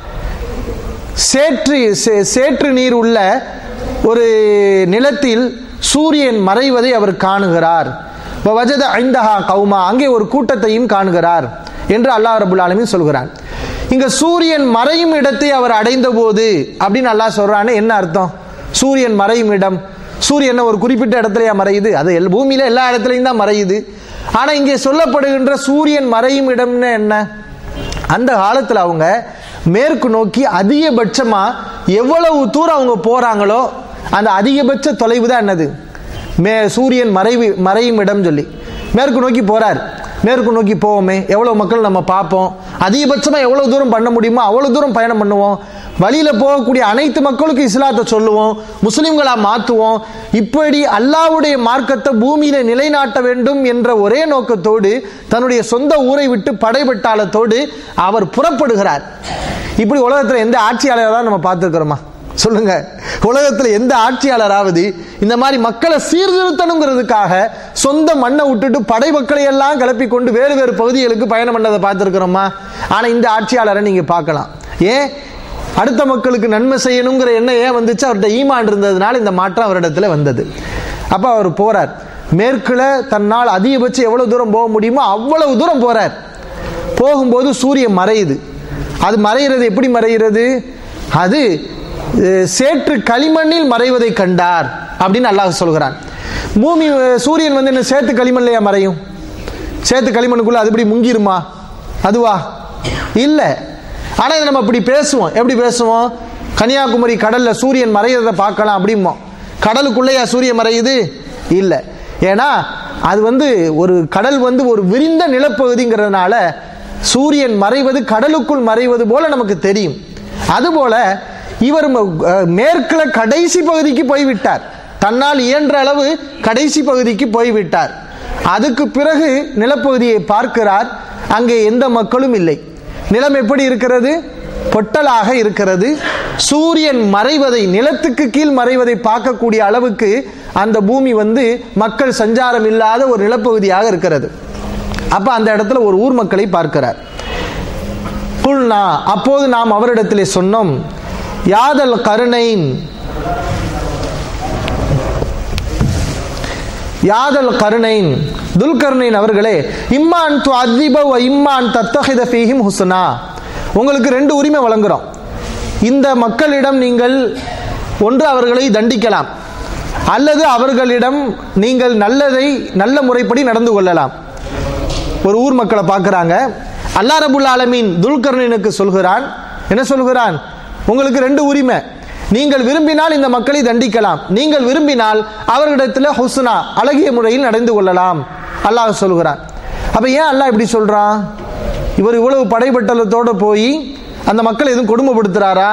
சேற்று சேற்று நீர் உள்ள ஒரு நிலத்தில் சூரியன் மறைவதை அவர் காணுகிறார் வஜத ஐந்தஹா கௌமா அங்கே ஒரு கூட்டத்தையும் காணுகிறார் என்று அல்லாஹ் ரபுல் ஆலமின் சொல்கிறான் இங்க சூரியன் மறையும் இடத்தை அவர் அடைந்த போது அப்படின்னு அல்லாஹ் சொல்றான்னு என்ன அர்த்தம் சூரியன் மறையும் இடம் சூரியன் ஒரு குறிப்பிட்ட இடத்துலயா மறையுது அது எல் பூமியில எல்லா இடத்துலையும் தான் மறையுது ஆனா இங்கே சொல்லப்படுகின்ற சூரியன் மறையும் இடம்னு என்ன அந்த காலத்தில் அவங்க மேற்கு நோக்கி அதிகபட்சமா எவ்வளவு தூரம் அவங்க போறாங்களோ அந்த அதிகபட்ச தொலைவு தான் என்னது மே சூரியன் மறைவு மறையும் இடம் சொல்லி மேற்கு நோக்கி போறார் மேற்கு நோக்கி போவோமே எவ்வளோ மக்கள் நம்ம பார்ப்போம் அதிகபட்சமாக எவ்வளோ தூரம் பண்ண முடியுமோ அவ்வளோ தூரம் பயணம் பண்ணுவோம் வழியில் போகக்கூடிய அனைத்து மக்களுக்கும் இஸ்லாத்தை சொல்லுவோம் முஸ்லிம்களாக மாற்றுவோம் இப்படி அல்லாவுடைய மார்க்கத்தை பூமியில நிலைநாட்ட வேண்டும் என்ற ஒரே நோக்கத்தோடு தன்னுடைய சொந்த ஊரை விட்டு படைபட்டாளத்தோடு அவர் புறப்படுகிறார் இப்படி உலகத்தில் எந்த ஆட்சியாளரை தான் நம்ம பார்த்துருக்கிறோமா சொல்லுங்க உலகத்தில் எந்த ஆட்சியாளராவது இந்த மாதிரி மக்களை சீர்திருத்தணுங்கிறதுக்காக சொந்த மண்ணை விட்டுட்டு படை மக்களை எல்லாம் கிளப்பி கொண்டு வேறு வேறு பகுதிகளுக்கு பயணம் பண்ணதை பார்த்துருக்கிறோமா ஆனால் இந்த ஆட்சியாளரை நீங்க பார்க்கலாம் ஏன் அடுத்த மக்களுக்கு நன்மை செய்யணுங்கிற எண்ணம் ஏன் வந்துச்சு அவர்கிட்ட ஈமான் இருந்ததுனால இந்த மாற்றம் அவரிடத்துல வந்தது அப்போ அவர் போறார் மேற்குல தன்னால் அதிகபட்சம் எவ்வளவு தூரம் போக முடியுமோ அவ்வளவு தூரம் போறார் போகும்போது சூரியன் மறையுது அது மறைகிறது எப்படி மறைகிறது அது அஹ், சேற்று களிமண்ணில் மறைவதை கண்டார் அப்படின்னு அல்லாஹ் சொல்கிறான் பூமி அஹ், சூரியன் வந்து என்ன சேத்து களிமண்லையா மறையும் சேத்து களிமண்ணுக்குள்ள அது இப்படி முங்கிருமா அதுவா இல்ல ஆனா இதை நம்ம இப்படி பேசுவோம் எப்படி பேசுவோம் கன்னியாகுமரி கடல்ல சூரியன் மறையிறத பார்க்கலாம் அப்படிமோ கடலுக்குள்ளேயா சூரியன் மறையுது இல்ல ஏன்னா அது வந்து ஒரு கடல் வந்து ஒரு விரிந்த நிலப்பகுதிங்கிறதுனால சூரியன் மறைவது கடலுக்குள் மறைவது போல நமக்கு தெரியும் அதுபோல இவர் ம- அஹ் மேற்குல கடைசி பகுதிக்கு போய்விட்டார் தன்னால் இயன்ற அளவு கடைசி பகுதிக்கு போய்விட்டார் அதுக்கு பிறகு நிலப்பகுதியை பார்க்கிறார் அங்கே எந்த மக்களும் இல்லை நிலம் எப்படி இருக்கிறது பொட்டலாக இருக்கிறது சூரியன் மறைவதை நிலத்துக்கு கீழ் மறைவதை பார்க்கக்கூடிய அளவுக்கு அந்த பூமி வந்து மக்கள் சஞ்சாரம் இல்லாத ஒரு நிலப்பகுதியாக இருக்கிறது அப்ப அந்த இடத்துல ஒரு ஊர் மக்களை பார்க்கிறார் குல்னா அப்போது நாம் அவரிடத்திலே சொன்னோம் யாதல் கருணைன் யாதல் கருணைன் துல்கர்ணைன் அவர்களே இம்மான் து அதிப வ இம்மான் தத்தஹித ஃபீஹிம் ஹுஸ்னா உங்களுக்கு ரெண்டு உரிமை வழங்குறோம் இந்த மக்களிடம் நீங்கள் ஒன்று அவர்களை தண்டிக்கலாம் அல்லது அவர்களிடம் நீங்கள் நல்லதை நல்ல முறைப்படி நடந்து கொள்ளலாம் ஒரு ஊர் மக்களை பார்க்கறாங்க அல்லா ரபுல் ஆலமீன் துல்கர்ணனுக்கு சொல்கிறான் என்ன சொல்கிறான் உங்களுக்கு ரெண்டு உரிமை நீங்கள் விரும்பினால் இந்த மக்களை தண்டிக்கலாம் நீங்கள் விரும்பினால் அவர்களிடத்தில் ஹுஸ்னா அழகிய முறையில் நடந்து கொள்ளலாம் அல்லாஹ் சொல்கிறான் அப்ப ஏன் அல்லாஹ் இப்படி சொல்றான் இவர் இவ்வளவு படைபட்டலத்தோட போய் அந்த மக்களை எதுவும் கொடுமைப்படுத்துறாரா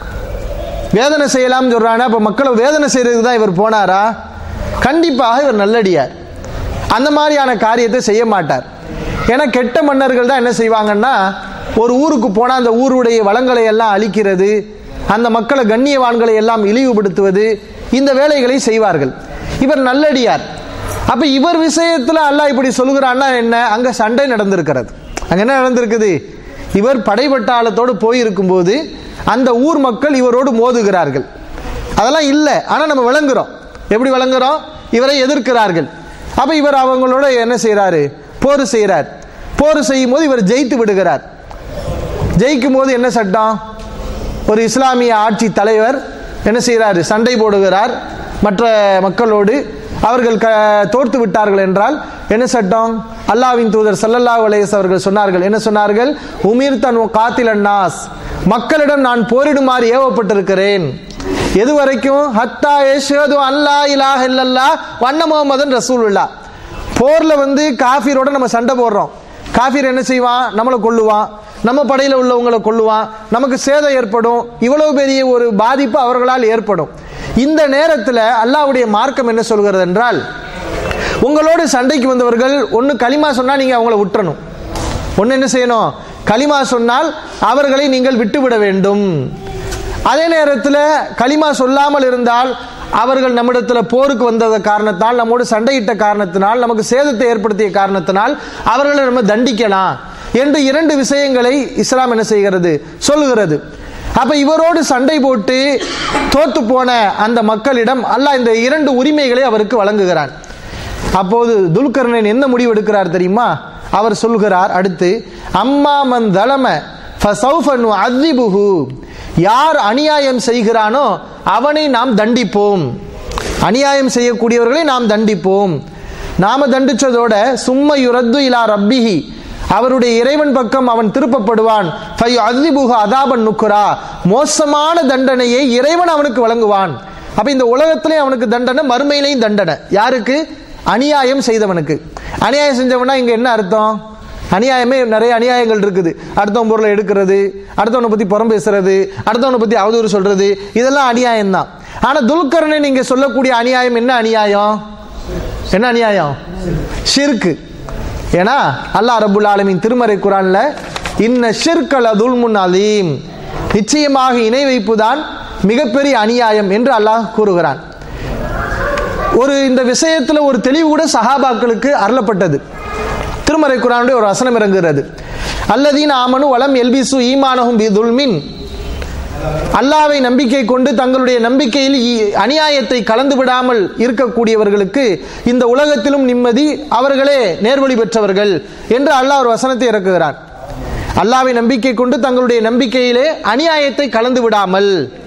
வேதனை செய்யலாம்னு சொல்றானே அப்ப மக்களை வேதனை செய்யறதுக்கு தான் இவர் போனாரா கண்டிப்பாக இவர் நல்லடியார் அந்த மாதிரியான காரியத்தை செய்ய மாட்டார் ஏன்னா கெட்ட மன்னர்கள் தான் என்ன செய்வாங்கன்னா ஒரு ஊருக்கு போனா அந்த ஊருடைய வளங்களை எல்லாம் அழிக்கிறது அந்த மக்களை கண்ணியவான்களை எல்லாம் இழிவுபடுத்துவது இந்த வேலைகளை செய்வார்கள் இவர் நல்லடியார் அப்ப இவர் விஷயத்துல அல்லாஹ் இப்படி சொல்லுகிறான்னா என்ன அங்க சண்டை நடந்திருக்கிறது அங்க என்ன நடந்திருக்குது இவர் படைபட்டாளத்தோடு போயிருக்கும் போது அந்த ஊர் மக்கள் இவரோடு மோதுகிறார்கள் அதெல்லாம் இல்லை ஆனா நம்ம விளங்குறோம் எப்படி விளங்குறோம் இவரை எதிர்க்கிறார்கள் அப்ப இவர் அவங்களோட என்ன செய்றாரு போர் செய்கிறார் போர் செய்யும் போது இவர் ஜெயித்து விடுகிறார் ஜெயிக்கும் போது என்ன சட்டம் ஒரு இஸ்லாமிய ஆட்சி தலைவர் என்ன செய்கிறாரு சண்டை போடுகிறார் மற்ற மக்களோடு அவர்கள் க தோர்த்து விட்டார்கள் என்றால் என்ன சட்டம் அல்லாவின் தூதர் ஸல்லல்லாஹு அலைஹி அவர்கள் சொன்னார்கள் என்ன சொன்னார்கள் உமீர் தன் காத்தில் நாஸ் மக்களிடம் நான் போரிடுமாறு ஏவப்பட்டிருக்கிறேன் எது வரைக்கும் ஹத்தா யஷ்ஹது அல்லா இலாஹ இல்லல்லாஹ் வண்ண முஹம்மதன் ரசூலுல்லா போர்ல வந்து காஃபிரோட நம்ம சண்டை போடுறோம் காஃபிர் என்ன செய்வான் நம்மளை கொல்லுவான் நம்ம படையில உள்ளவங்களை கொல்லுவான் நமக்கு சேதம் ஏற்படும் இவ்வளவு பெரிய ஒரு பாதிப்பு அவர்களால் ஏற்படும் இந்த நேரத்தில் அல்லாஹ்வுடைய மார்க்கம் என்ன சொல்கிறது என்றால் உங்களோடு சண்டைக்கு வந்தவர்கள் ஒன்று களிமா சொன்னா நீங்க அவங்கள விட்டுறணும் ஒன்று என்ன செய்யணும் களிமா சொன்னால் அவர்களை நீங்கள் விட்டுவிட வேண்டும் அதே நேரத்தில் களிமா சொல்லாமல் இருந்தால் அவர்கள் நம்மிடத்தில் போருக்கு வந்தத காரணத்தால் நம்மோடு சண்டையிட்ட காரணத்தினால் நமக்கு சேதத்தை ஏற்படுத்திய காரணத்தினால் அவர்களை நம்ம தண்டிக்கலாம் என்று இரண்டு விஷயங்களை இஸ்லாம் என்ன செய்கிறது சொல்லுகிறது அப்ப இவரோடு சண்டை போட்டு தோத்து போன அந்த மக்களிடம் அல்லாஹ் இந்த இரண்டு உரிமைகளை அவருக்கு வழங்குகிறான் அப்போது துல்கர்ணன் என்ன முடிவு எடுக்கிறார் தெரியுமா அவர் சொல்கிறார் அடுத்து அம்மா மன் தலம ஃபசௌஃபனு அத்ரிபுஹு யார் அநியாயம் செய்கிறானோ அவனை நாம் தண்டிப்போம் அநியாயம் செய்யக்கூடியவர்களை நாம் தண்டிப்போம் நாம தண்டிச்சதோட சும்ம யுரத்து இலா ரப்பிஹி அவருடைய இறைவன் பக்கம் அவன் திருப்பப்படுவான் ஃபை அத்ரிபுஹு அதாபன் நுக்குரா மோசமான தண்டனையை இறைவன் அவனுக்கு வழங்குவான் அப்ப இந்த உலகத்திலே அவனுக்கு தண்டனை மறுமையிலையும் தண்டனை யாருக்கு அநியாயம் செய்தவனுக்கு அநியாயம் செஞ்சவனா இங்க என்ன அர்த்தம் அநியாயமே நிறைய அநியாயங்கள் இருக்குது அடுத்தவன் பொருளை எடுக்கிறது அடுத்தவனை பத்தி புறம் பேசுறது அடுத்தவனை பத்தி அவதூறு சொல்றது இதெல்லாம் அநியாயம் தான் ஆனா துல்கர்ணை நீங்க சொல்லக்கூடிய அநியாயம் என்ன அநியாயம் என்ன அநியாயம் ஷிர்கு ஏன்னா அல்லாஹ் ரபுல் ஆலமின் திருமறை குரான்ல இன்ன ஷிர்கல் அதுல்முன் அலீம் நிச்சயமாக இணை வைப்புதான் மிகப்பெரிய அநியாயம் என்று அல்லாஹ் கூறுகிறான் ஒரு இந்த விஷயத்துல ஒரு தெளிவு கூட சஹாபாக்களுக்கு அருளப்பட்டது திருமறை குரானுடைய ஒரு வசனம் இறங்குகிறது அல்லதீன் ஆமனு வலம் எல்பிசு ஈமானஹும் பி துல்மின் அல்லாவை நம்பிக்கை கொண்டு தங்களுடைய நம்பிக்கையில் இ- அநியாயத்தை கலந்து விடாமல் இருக்கக்கூடியவர்களுக்கு இந்த உலகத்திலும் நிம்மதி அவர்களே நேர்வழி பெற்றவர்கள் என்று அல்லாஹ் ஒரு வசனத்தை இறக்குகிறான் அல்லாவை நம்பிக்கை கொண்டு தங்களுடைய நம்பிக்கையிலே அநியாயத்தை கலந்து விடாமல்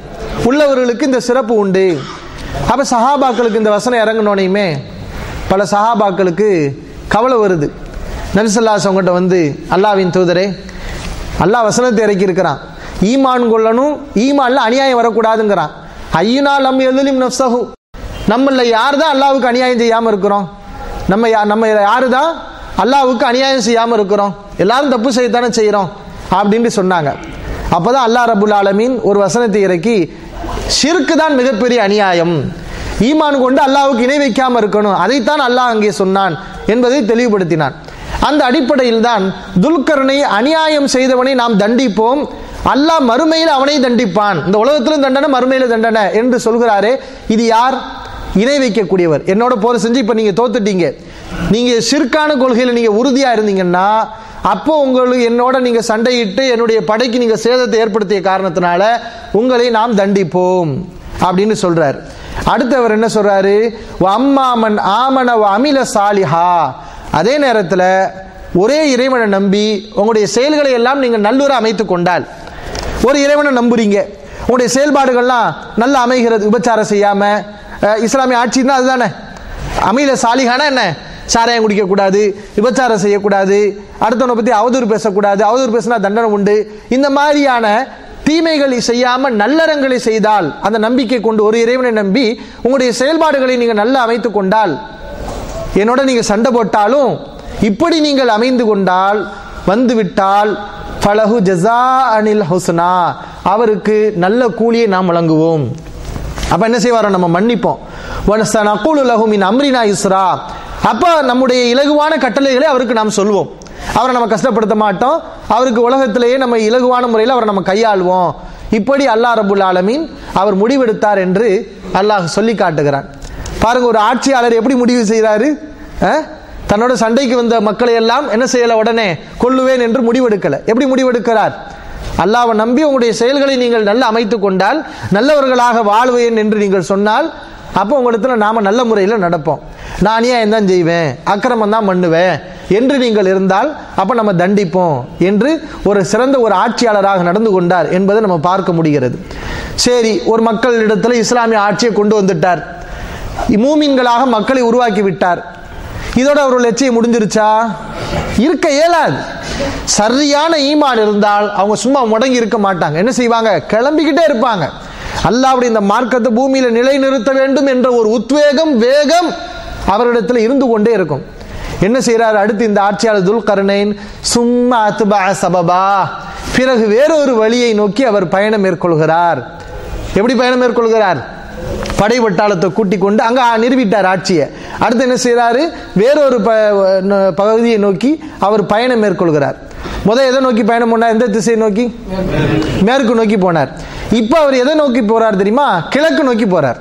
உள்ளவர்களுக்கு இந்த சிறப்பு உண்டு அப்ப சஹாபாக்களுக்கு இந்த வசனம் இறங்கினோனையுமே பல சஹாபாக்களுக்கு கவலை வருது நரிசல்லாஸ் அவங்ககிட்ட வந்து அல்லாவின் தூதரே அல்லாஹ் வசனத்தை இறக்கி இருக்கிறான் ஈமான் கொள்ளணும் ஈமான்ல அநியாயம் வரக்கூடாதுங்கிறான் ஐயுனா லம் எதிலும் நப்சஹு நம்மள யார் தான் அல்லாவுக்கு அநியாயம் செய்யாம இருக்கிறோம் நம்ம யா- நம்ம யாரு தான் அல்லாவுக்கு அநியாயம் செய்யாம இருக்கிறோம் எல்லாரும் தப்பு செய்யத்தானே செய்யறோம் அப்படின்னு சொன்னாங்க அப்பதான் அல்லாஹ் ரபுல் ஆலமீன் ஒரு வசனத்தை இறக்கி ஷிர்க்கு தான் மிகப்பெரிய அநியாயம் ஈமான் கொண்டு அல்லாஹ்வுக்கு இணை வைக்காம இருக்கணும் அதைத்தான் அல்லாஹ் அங்கே சொன்னான் என்பதை தெளிவுபடுத்தினான் அந்த அடிப்படையில் தான் துல்கர்னை அநியாயம் செய்தவனை நாம் தண்டிப்போம் அல்லாஹ் மறுமையில் அவனை தண்டிப்பான் இந்த உலகத்திலும் தண்டனை மறுமையில தண்டனை என்று சொல்கிறாரே இது யார் இணை வைக்கக்கூடியவர் என்னோட போற செஞ்சு இப்ப நீங்க தோத்துட்டீங்க நீங்க சிற்கான கொள்கையில நீங்க உறுதியா இருந்தீங்கன்னா அப்போ உங்களுக்கு என்னோட நீங்க சண்டையிட்டு என்னுடைய படைக்கு நீங்க சேதத்தை ஏற்படுத்திய காரணத்தினால உங்களை நாம் தண்டிப்போம் அப்படின்னு சொல்றார் அடுத்தவர் என்ன சொல்றாரு அம்மாமன் ஆமன வ அமில சாலிஹா அதே நேரத்தில் ஒரே இறைவனை நம்பி உங்களுடைய செயல்களை எல்லாம் நீங்கள் நல்லுற அமைத்து கொண்டால் ஒரு இறைவனை நம்புறீங்க உங்களுடைய செயல்பாடுகள்லாம் நல்லா அமைகிறது விபச்சாரம் செய்யாம அஹ், இஸ்லாமிய ஆட்சின்னா அதுதானே அமீல சாலிகானா என்ன சாராயம் குடிக்கக்கூடாது விபச்சாரம் செய்யக்கூடாது அடுத்தவனை பற்றி அவதூறு பேசக்கூடாது அவதூறு பேசினா தண்டனை உண்டு இந்த மாதிரியான தீமைகளை செய்யாம நல்லறங்களை செய்தால் அந்த நம்பிக்கை கொண்டு ஒரு இறைவனை நம்பி உங்களுடைய செயல்பாடுகளை நீங்கள் நல்லா அமைத்து கொண்டால் என்னோட நீங்க சண்டை போட்டாலும் இப்படி நீங்கள் அமைந்து கொண்டால் வந்து விட்டால் ஃபலஹு ஜஸா அனில் ஹுஸ்னா அவருக்கு நல்ல கூலியை நாம் வழங்குவோம் அப்ப என்ன செய்வாரோ நம்ம மன்னிப்போம் வனஸ்தனகுலு லஹு மின் அம்ரினா இஸ்ரா அப்ப நம்முடைய இலகுவான கட்டளைகளை அவருக்கு நாம் சொல்வோம் அவரை நம்ம கஷ்டப்படுத்த மாட்டோம் அவருக்கு உலகத்திலேயே நம்ம இலகுவான முறையில் அவரை நம்ம கையாளுவோம் இப்படி அல்லாஹ் ரபுல் ஆலமீன் அவர் முடிவெடுத்தார் என்று அல்லாஹ் சொல்லி காட்டுகிறான் பாருங்க ஒரு ஆட்சியாளர் எப்படி முடிவு செய்கிறாரு அஹ்? தன்னோட சண்டைக்கு வந்த மக்களை எல்லாம் என்ன செய்யல உடனே கொல்லுவேன் என்று முடிவெடுக்கல எப்படி முடிவெடுக்கிறார் அல்லாவை நம்பி உங்களுடைய செயல்களை நீங்கள் நல்ல அமைத்து கொண்டால் நல்லவர்களாக வாழ்வேன் என்று நீங்கள் சொன்னால் அப்போ உங்களிடத்துல நாம நல்ல முறையில் நடப்போம் நான் அநியாயம் தான் செய்வேன் அக்கிரமம் தான் பண்ணுவேன் என்று நீங்கள் இருந்தால் அப்ப நம்ம தண்டிப்போம் என்று ஒரு சிறந்த ஒரு ஆட்சியாளராக நடந்து கொண்டார் என்பதை நம்ம பார்க்க முடிகிறது சரி ஒரு மக்களிடத்துல இஸ்லாமிய ஆட்சியை கொண்டு வந்துட்டார் மூமின்களாக மக்களை உருவாக்கி விட்டார் இதோட அவர்கள் லட்சியம் முடிஞ்சிருச்சா இருக்க இயலாது சரியான ஈமான் இருந்தால் அவங்க சும்மா முடங்கி இருக்க மாட்டாங்க என்ன செய்வாங்க கிளம்பிக்கிட்டே இருப்பாங்க அல்லாவுடைய இந்த மார்க்கத்தை பூமியில நிலைநிறுத்த வேண்டும் என்ற ஒரு உத்வேகம் வேகம் அவரிடத்தில் இருந்து கொண்டே இருக்கும் என்ன செய்யறாரு அடுத்து இந்த ஆட்சியாளர் துல்கர்ணைன் சும்மா அத்துபா சபபா பிறகு வேறொரு வழியை நோக்கி அவர் பயணம் மேற்கொள்கிறார் எப்படி பயணம் மேற்கொள்கிறார் படை வட்டாளத்தை கூட்டிக் கொண்டு அங்க நிறுவிட்டார் ஆட்சியை அடுத்து என்ன செய்யறாரு வேறொரு ப- ந- பகுதியை நோக்கி அவர் பயணம் மேற்கொள்கிறார் முத எதை நோக்கி பயணம் பண்ணார் எந்த திசையை நோக்கி மேற்கு நோக்கி போனார் இப்போ அவர் எதை நோக்கி போறார் தெரியுமா கிழக்கு நோக்கி போறார்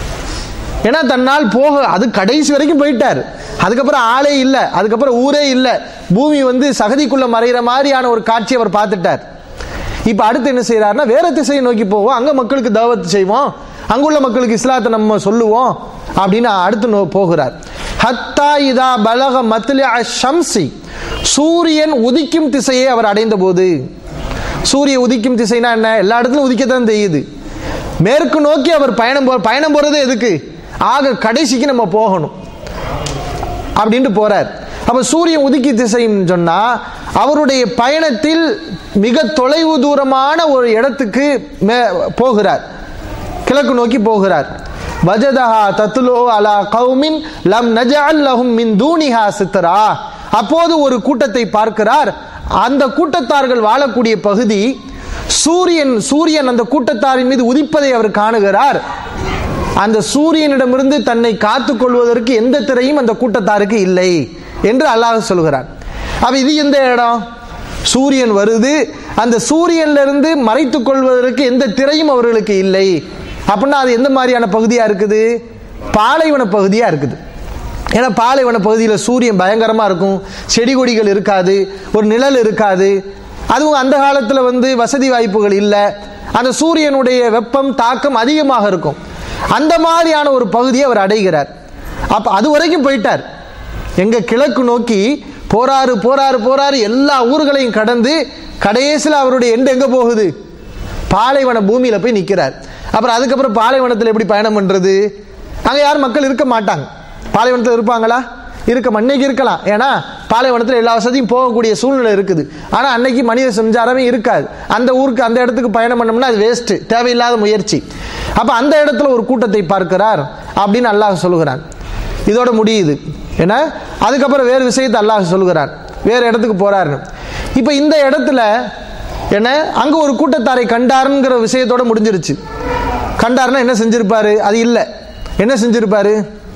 ஏன்னா தன்னால் போக அது கடைசி வரைக்கும் போயிட்டார் அதுக்கப்புறம் ஆளே இல்லை அதுக்கப்புறம் ஊரே இல்லை பூமி வந்து சகதிக்குள்ள மறைகிற மாதிரியான ஒரு காட்சி அவர் பார்த்துட்டார் இப்போ அடுத்து என்ன செய்யறாருன்னா வேற திசையை நோக்கி போவோம் அங்க மக்களுக்கு தாவத் செய்வோம் அங்குள்ள மக்களுக்கு இஸ்லாத்தை நம்ம சொல்லுவோம் அப்படின்னு அடுத்து நோ- போகிறார் ஹத்தா இதா பலக மத்லி ஷம்சி சூரியன் உதிக்கும் திசையை அவர் அடைந்த போது சூரிய உதிக்கும் திசைனா என்ன எல்லா இடத்துலயும் உதிக்கத்தான் தெரியுது மேற்கு நோக்கி அவர் பயணம் போ பயணம் போறது எதுக்கு ஆக கடைசிக்கு நம்ம போகணும் அப்படின்ட்டு போறார் அப்ப சூரியன் உதிக்கி திசைன்னு சொன்னா அவருடைய பயணத்தில் மிக தொலைவு தூரமான ஒரு இடத்துக்கு மே- போகிறார் கிழக்கு நோக்கி போகிறார் வஜதஹா தத்துலோ அலா கௌமின் லம் நஜஅல் லஹும் மின் தூனிஹா சித்தரா அப்போது ஒரு கூட்டத்தை பார்க்கிறார் அந்த கூட்டத்தார்கள் வாழக்கூடிய பகுதி சூரியன் சூரியன் அந்த கூட்டத்தாரின் மீது உதிப்பதை அவர் காணுகிறார் அந்த சூரியனிடமிருந்து தன்னை காத்துக் கொள்வதற்கு எந்த திரையும் அந்த கூட்டத்தாருக்கு இல்லை என்று அல்லாஹ் சொல்கிறான் அப்ப இது எந்த இடம் சூரியன் வருது அந்த சூரியன்ல இருந்து மறைத்துக் கொள்வதற்கு எந்த திரையும் அவர்களுக்கு இல்லை அப்படின்னா அது எந்த மாதிரியான பகுதியா இருக்குது பாலைவன பகுதியா இருக்குது ஏன்னா பாலைவன பகுதியில் சூரியன் பயங்கரமா இருக்கும் செடி கொடிகள் இருக்காது ஒரு நிழல் இருக்காது அதுவும் அந்த காலத்தில் வந்து வசதி வாய்ப்புகள் இல்லை அந்த சூரியனுடைய வெப்பம் தாக்கம் அதிகமாக இருக்கும் அந்த மாதிரியான ஒரு பகுதியை அவர் அடைகிறார் அப்ப அது வரைக்கும் போயிட்டார் எங்க கிழக்கு நோக்கி போறாரு போறாரு போறாரு எல்லா ஊர்களையும் கடந்து கடைசியில் அவருடைய எண்டு எங்க போகுது பாலைவன பூமியில போய் நிக்கிறார் அப்புறம் அதுக்கப்புறம் பாலைவனத்தில் எப்படி பயணம் பண்றது அங்க யாரும் மக்கள் இருக்க மாட்டாங்க பாலைவனத்தில் இருப்பாங்களா இருக்க அன்னைக்கு இருக்கலாம் ஏன்னா பாலைவனத்தில் எல்லா வசதியும் போகக்கூடிய சூழ்நிலை இருக்குது ஆனா அன்னைக்கு மனித சஞ்சாரமே இருக்காது அந்த ஊருக்கு அந்த இடத்துக்கு பயணம் பண்ணோம்னா அது வேஸ்ட் தேவையில்லாத முயற்சி அப்ப அந்த இடத்துல ஒரு கூட்டத்தை பார்க்கிறார் அப்படின்னு அல்லாஹ் சொல்லுகிறான் இதோட முடியுது ஏன்னா அதுக்கப்புறம் வேறு விஷயத்தை அல்லாஹ் சொல்லுகிறான் வேறு இடத்துக்கு போறாருன்னு இப்போ இந்த இடத்துல என்ன அங்க ஒரு கூட்டத்தாரை கண்டாருங்கிற விஷயத்தோட முடிஞ்சிருச்சு கண்டாருன்னா என்ன செஞ்சிருப்பாரு அது இல்லை என்ன செஞ்சிருப்பாரு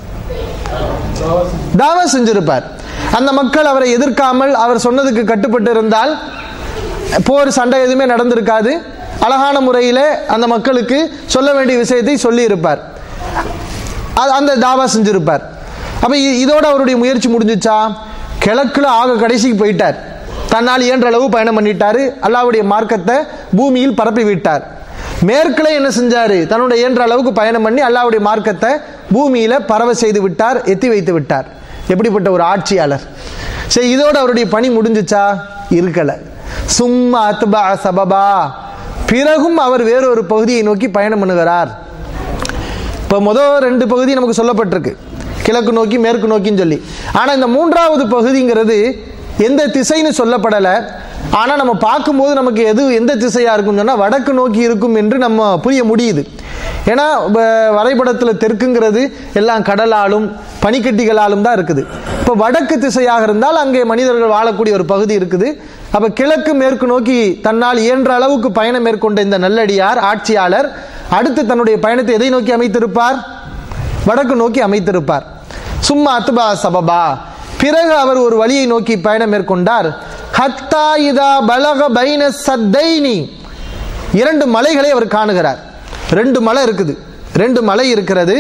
தாவா செஞ்சிருப்பார் அந்த மக்கள் அவரை எதிர்க்காமல் அவர் சொன்னதுக்கு கட்டுப்பட்டு இருந்தால் போர் சண்டை எதுவுமே நடந்திருக்காது அழகான முறையில் அந்த மக்களுக்கு சொல்ல வேண்டிய விஷயத்தை சொல்லி இருப்பார் அது அந்த தாவா செஞ்சிருப்பார் அப்ப இ- இதோட அவருடைய முயற்சி முடிஞ்சுச்சா கிழக்குல ஆக கடைசிக்கு போயிட்டார் தன்னால் இயன்ற அளவு பயணம் பண்ணிட்டாரு அல்லாவுடைய மார்க்கத்தை பூமியில் பரப்பி விட்டார் மேற்குல என்ன செஞ்சாரு தன்னுடைய இயன்ற அளவுக்கு பயணம் பண்ணி அல்லாவுடைய மார்க்கத்தை பூமியில பரவ செய்து விட்டார் எத்தி வைத்து விட்டார் எப்படிப்பட்ட ஒரு ஆட்சியாளர் சரி இதோட அவருடைய பணி முடிஞ்சுச்சா இருக்கல சும்மா அத்பா சபபா பிறகும் அவர் வேறொரு பகுதியை நோக்கி பயணம் பண்ணுகிறார் இப்போ முதல் ரெண்டு பகுதி நமக்கு சொல்லப்பட்டிருக்கு கிழக்கு நோக்கி மேற்கு நோக்கின்னு சொல்லி ஆனால் இந்த மூன்றாவது பகுதிங்கிறது எந்த திசைன்னு சொல்லப்படலை ஆனால் நம்ம பார்க்கும்போது நமக்கு எது எந்த திசையாக இருக்கும்னு சொன்னால் வடக்கு நோக்கி இருக்கும் என்று நம்ம புரிய முடியுது ஏன்னா வ- வரைபடத்தில் தெற்குங்கிறது எல்லாம் கடலாலும் பனிக்கட்டிகளாலும் தான் இருக்குது இப்போ வடக்கு திசையாக இருந்தால் அங்கே மனிதர்கள் வாழக்கூடிய ஒரு பகுதி இருக்குது அப்ப கிழக்கு மேற்கு நோக்கி தன்னால் இயன்ற அளவுக்கு பயணம் மேற்கொண்ட இந்த நல்லடியார் ஆட்சியாளர் அடுத்து தன்னுடைய பயணத்தை எதை நோக்கி அமைத்திருப்பார் வடக்கு நோக்கி அமைத்திருப்பார் சும்மா அத்துபா சபபா பிறகு அவர் ஒரு வழியை நோக்கி பயணம் மேற்கொண்டார் ஹத்தா இதா பலக பைன சத்தைனி இரண்டு மலைகளை அவர் காணுகிறார் ரெண்டு மலை இருக்குது ரெண்டு மலை இருக்கிறது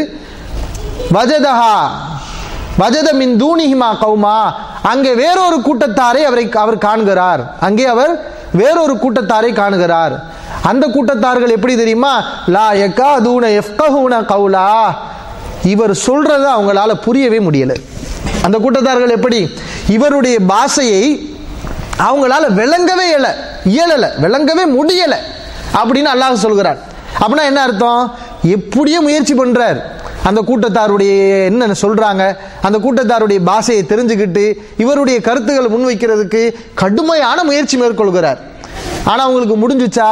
வஜதஹா வஜத மின் தூணிஹிமா கௌமா அங்கே வேறொரு கூட்டத்தாரை அவரை அவர் காண்கிறார் அங்கே அவர் வேறொரு கூட்டத்தாரை காணுகிறார் அந்த கூட்டத்தார்கள் எப்படி தெரியுமா லா எக்கா தூண எஃப்கஹூன கவுலா இவர் சொல்றத அவங்களால புரியவே முடியல அந்த கூட்டத்தார்கள் எப்படி இவருடைய பாஷையை அவங்களால விளங்கவே இயல இயலல விளங்கவே முடியல அப்படின்னு அல்லாஹ் சொல்கிறார் அப்படின்னா என்ன அர்த்தம் எப்படியோ முயற்சி பண்றார் அந்த கூட்டத்தாருடைய என்ன சொல்றாங்க அந்த கூட்டத்தாருடைய பாஷையை தெரிஞ்சுக்கிட்டு இவருடைய கருத்துக்களை முன்வைக்கிறதுக்கு கடுமையான முயற்சி மேற்கொள்கிறார் ஆனா அவங்களுக்கு முடிஞ்சுச்சா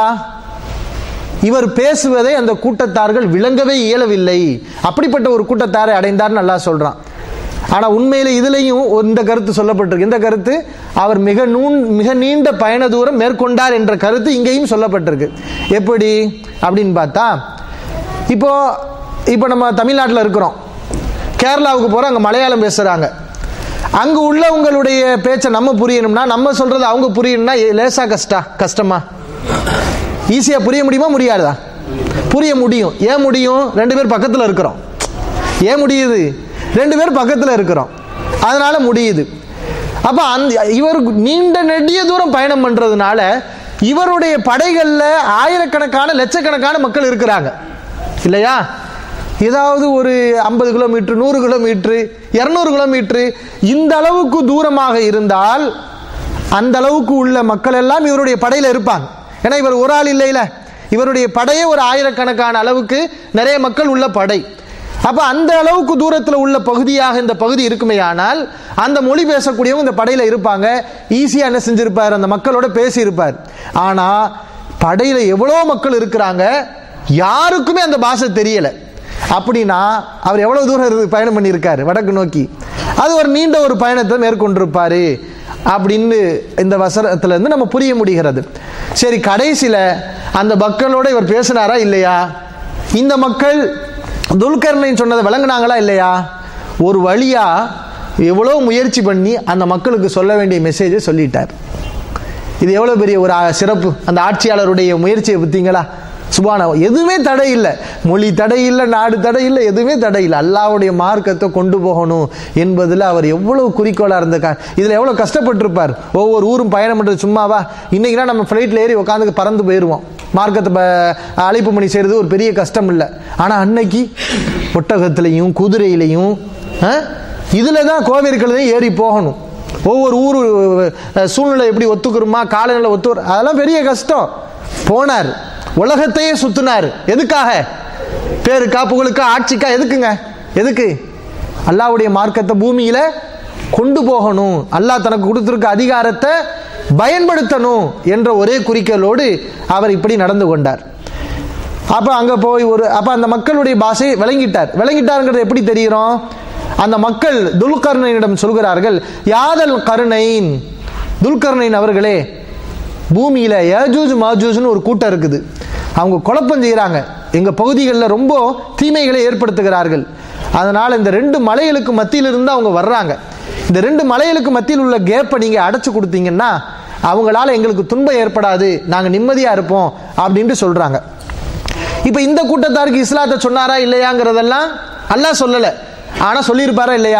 இவர் பேசுவதை அந்த கூட்டத்தார்கள் விளங்கவே இயலவில்லை அப்படிப்பட்ட ஒரு கூட்டத்தாரை அடைந்தார்னு நல்லா சொல்றான் ஆனா உண்மையில இதுலயும் இந்த கருத்து சொல்லப்பட்டிருக்கு இந்த கருத்து அவர் மிக நூன் மிக நீண்ட பயண தூரம் மேற்கொண்டார் என்ற கருத்து இங்கேயும் சொல்லப்பட்டிருக்கு எப்படி அப்படின்னு பார்த்தா இப்போ இப்போ நம்ம தமிழ்நாட்டில் இருக்கிறோம் கேரளாவுக்கு போறோம் அங்க மலையாளம் பேசுறாங்க அங்க உள்ளவங்களுடைய பேச்சை நம்ம புரியணும்னா நம்ம சொல்றது அவங்க புரியணும்னா ஏ- லேசா கஷ்டா கஷ்டமா ஈஸியா புரிய முடியுமா முடியாதா புரிய முடியும் ஏன் முடியும் ரெண்டு பேர் பக்கத்துல இருக்கிறோம் ஏன் முடியுது ரெண்டு பேர் பக்கத்துல இருக்கிறோம் அதனால முடியுது அப்ப அந்த இவர் நீண்ட நெடிய தூரம் பயணம் பண்றதுனால இவருடைய படைகள்ல ஆயிரக்கணக்கான லட்சக்கணக்கான மக்கள் இருக்கிறாங்க இல்லையா ஏதாவது ஒரு ஐம்பது கிலோமீட்டர் நூறு கிலோமீட்டர் இரநூறு கிலோமீட்டர் இந்த அளவுக்கு தூரமாக இருந்தால் அந்த அளவுக்கு உள்ள மக்கள் எல்லாம் இவருடைய படையில இருப்பாங்க ஏன்னா இவர் ஒரு ஆள் இல்லைல இவருடைய படையே ஒரு ஆயிரக்கணக்கான அளவுக்கு நிறைய மக்கள் உள்ள படை அப்ப அந்த அளவுக்கு தூரத்தில் உள்ள பகுதியாக இந்த பகுதி இருக்குமே ஆனால் அந்த மொழி பேசக்கூடியவங்க இந்த படையில இருப்பாங்க ஈஸியா என்ன செஞ்சிருப்பார் அந்த மக்களோட பேசி இருப்பார் ஆனா படையில எவ்வளோ மக்கள் இருக்கிறாங்க யாருக்குமே அந்த பாஷை தெரியல அப்படின்னா அவர் எவ்வளவு தூரம் இருந்து பயணம் பண்ணியிருக்காரு வடக்கு நோக்கி அது ஒரு நீண்ட ஒரு பயணத்தை மேற்கொண்டிருப்பாரு அப்படின்னு இந்த வசனத்துல இருந்து நம்ம புரிய முடிகிறது சரி கடைசியில அந்த மக்களோட இவர் பேசினாரா இல்லையா இந்த மக்கள் துல்கர்ணைன்னு சொன்னதை விளங்குனாங்களா இல்லையா ஒரு வழியா எவ்வளோ முயற்சி பண்ணி அந்த மக்களுக்கு சொல்ல வேண்டிய மெசேஜை சொல்லிட்டார் இது எவ்வளவு பெரிய ஒரு ஆ- சிறப்பு அந்த ஆட்சியாளருடைய முயற்சியை பார்த்தீங்களா சுபான எதுவுமே தடை இல்லை மொழி தடை இல்லை நாடு தடை இல்லை எதுவுமே தடை இல்லை அல்லாவுடைய மார்க்கத்தை கொண்டு போகணும் என்பதில் அவர் எவ்வளவு குறிக்கோளா இருந்திருக்கா இதுல எவ்வளவு கஷ்டப்பட்டிருப்பார் ஒவ்வொரு ஊரும் பயணம் பண்றது சும்மாவா இன்னைக்குனா நம்ம ஃப்ளைட்ல ஏறி உட்காந்து பறந்து போயிடுவோம் மார்க்கத்தை ப- அழைப்பு மணி செய்யறது ஒரு பெரிய கஷ்டம் இல்லை ஆனா அன்னைக்கு ஒட்டகத்திலையும் குதிரையிலையும் ஆ, இதுல தான் கோவிற்களையும் ஏறி போகணும் ஒவ்வொரு ஊர் அஹ், சூழ்நிலை எப்படி ஒத்துக்குருமா காலநிலை ஒத்து அதெல்லாம் பெரிய கஷ்டம் போனார் உலகத்தையே சுத்தினார் எதுக்காக பேருக்கா புகழுக்கா ஆட்சிக்கா எதுக்குங்க எதுக்கு அல்லாஹ்வுடைய மார்க்கத்தை பூமியில கொண்டு போகணும் அல்லாஹ் தனக்கு கொடுத்திருக்க அதிகாரத்தை பயன்படுத்தணும் என்ற ஒரே குறிக்கோளோடு அவர் இப்படி நடந்து கொண்டார் அப்ப அங்க போய் ஒரு அப்ப அந்த மக்களுடைய பாஷை விளங்கிட்டார் விளங்கிட்டாருங்கிறது எப்படி தெரிகிறோம் அந்த மக்கள் துல்கர்ணையிடம் சொல்கிறார்கள் யாதல் கருணைன் துல்கர்ணைன் அவர்களே பூமியில ஏஜூஜ் மாஜூஜ்னு ஒரு கூட்டம் இருக்குது அவங்க குழப்பம் செய்கிறாங்க எங்க பகுதிகளில் ரொம்ப தீமைகளை ஏற்படுத்துகிறார்கள் அதனால இந்த ரெண்டு மலைகளுக்கு மத்தியில இருந்து அவங்க வர்றாங்க இந்த ரெண்டு மலைகளுக்கு மத்தியில் உள்ள கேப்பை நீங்க அடைச்சு கொடுத்தீங்கன்னா அவங்களால எங்களுக்கு துன்பம் ஏற்படாது நாங்க நிம்மதியா இருப்போம் அப்படின்ட்டு சொல்றாங்க இப்ப இந்த கூட்டத்தாருக்கு இஸ்லாத்தை சொன்னாரா இல்லையாங்கிறதெல்லாம் அல்லாஹ் சொல்லல ஆனா சொல்லியிருப்பாரா இல்லையா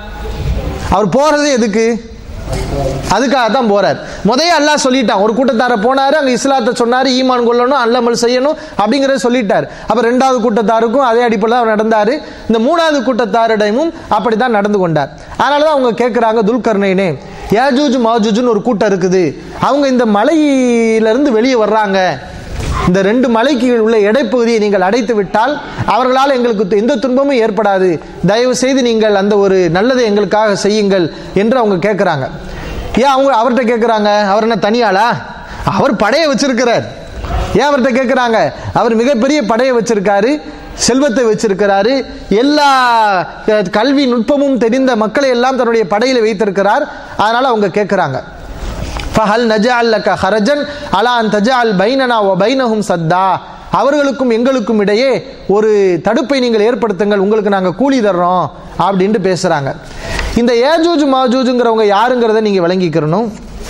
அவர் போறது எதுக்கு அதுக்காக தான் போறார் முதைய அல்லாஹ் சொல்லிட்டான் ஒரு கூட்டத்தார போனாரு அங்க இஸ்லாத்தை சொன்னாரு ஈமான் கொள்ளணும் அல்லமல் செய்யணும் அப்படிங்கறத சொல்லிட்டார் அப்ப ரெண்டாவது கூட்டத்தாருக்கும் அதே அடிப்படையில் அவர் நடந்தாரு இந்த மூணாவது கூட்டத்தாரிடமும் அப்படித்தான் நடந்து கொண்டார் அதனாலதான் அவங்க கேட்கிறாங்க துல்கர்ணைனே யாஜூஜ் மாஜூஜ்னு ஒரு கூட்டம் இருக்குது அவங்க இந்த மலையிலிருந்து வெளியே வர்றாங்க இந்த ரெண்டு மலைக்கு உள்ள இடைப்பகுதியை நீங்கள் அடைத்து விட்டால் அவர்களால் எங்களுக்கு எந்த துன்பமும் ஏற்படாது தயவு செய்து நீங்கள் அந்த ஒரு நல்லதை எங்களுக்காக செய்யுங்கள் என்று அவங்க கேட்குறாங்க ஏன் அவங்க அவர்கிட்ட கேட்குறாங்க அவர் என்ன தனியாளா அவர் படையை வச்சிருக்கிறார் ஏன் அவர்கிட்ட கேட்குறாங்க அவர் மிகப்பெரிய படையை வச்சிருக்காரு செல்வத்தை வச்சிருக்கிறாரு எல்லா அஹ், கல்வி நுட்பமும் தெரிந்த மக்களை எல்லாம் தன்னுடைய படையில் வைத்திருக்கிறார் அதனால அவங்க கேட்குறாங்க ஃபஹல் நஜஅல் லக ஹரஜன் அலா அன் தஜஅல் பைனனா வ பைனஹும் சத்தா அவர்களுக்கும் எங்களுக்கும் இடையே ஒரு தடுப்பை நீங்கள் ஏற்படுத்துங்கள் உங்களுக்கு நாங்க கூலி தர்றோம் அப்படின்ட்டு பேசுறாங்க இந்த ஏஜூஜ் மாஜூஜுங்கிறவங்க யாருங்கிறத நீங்க விளங்கிக்கிறணும்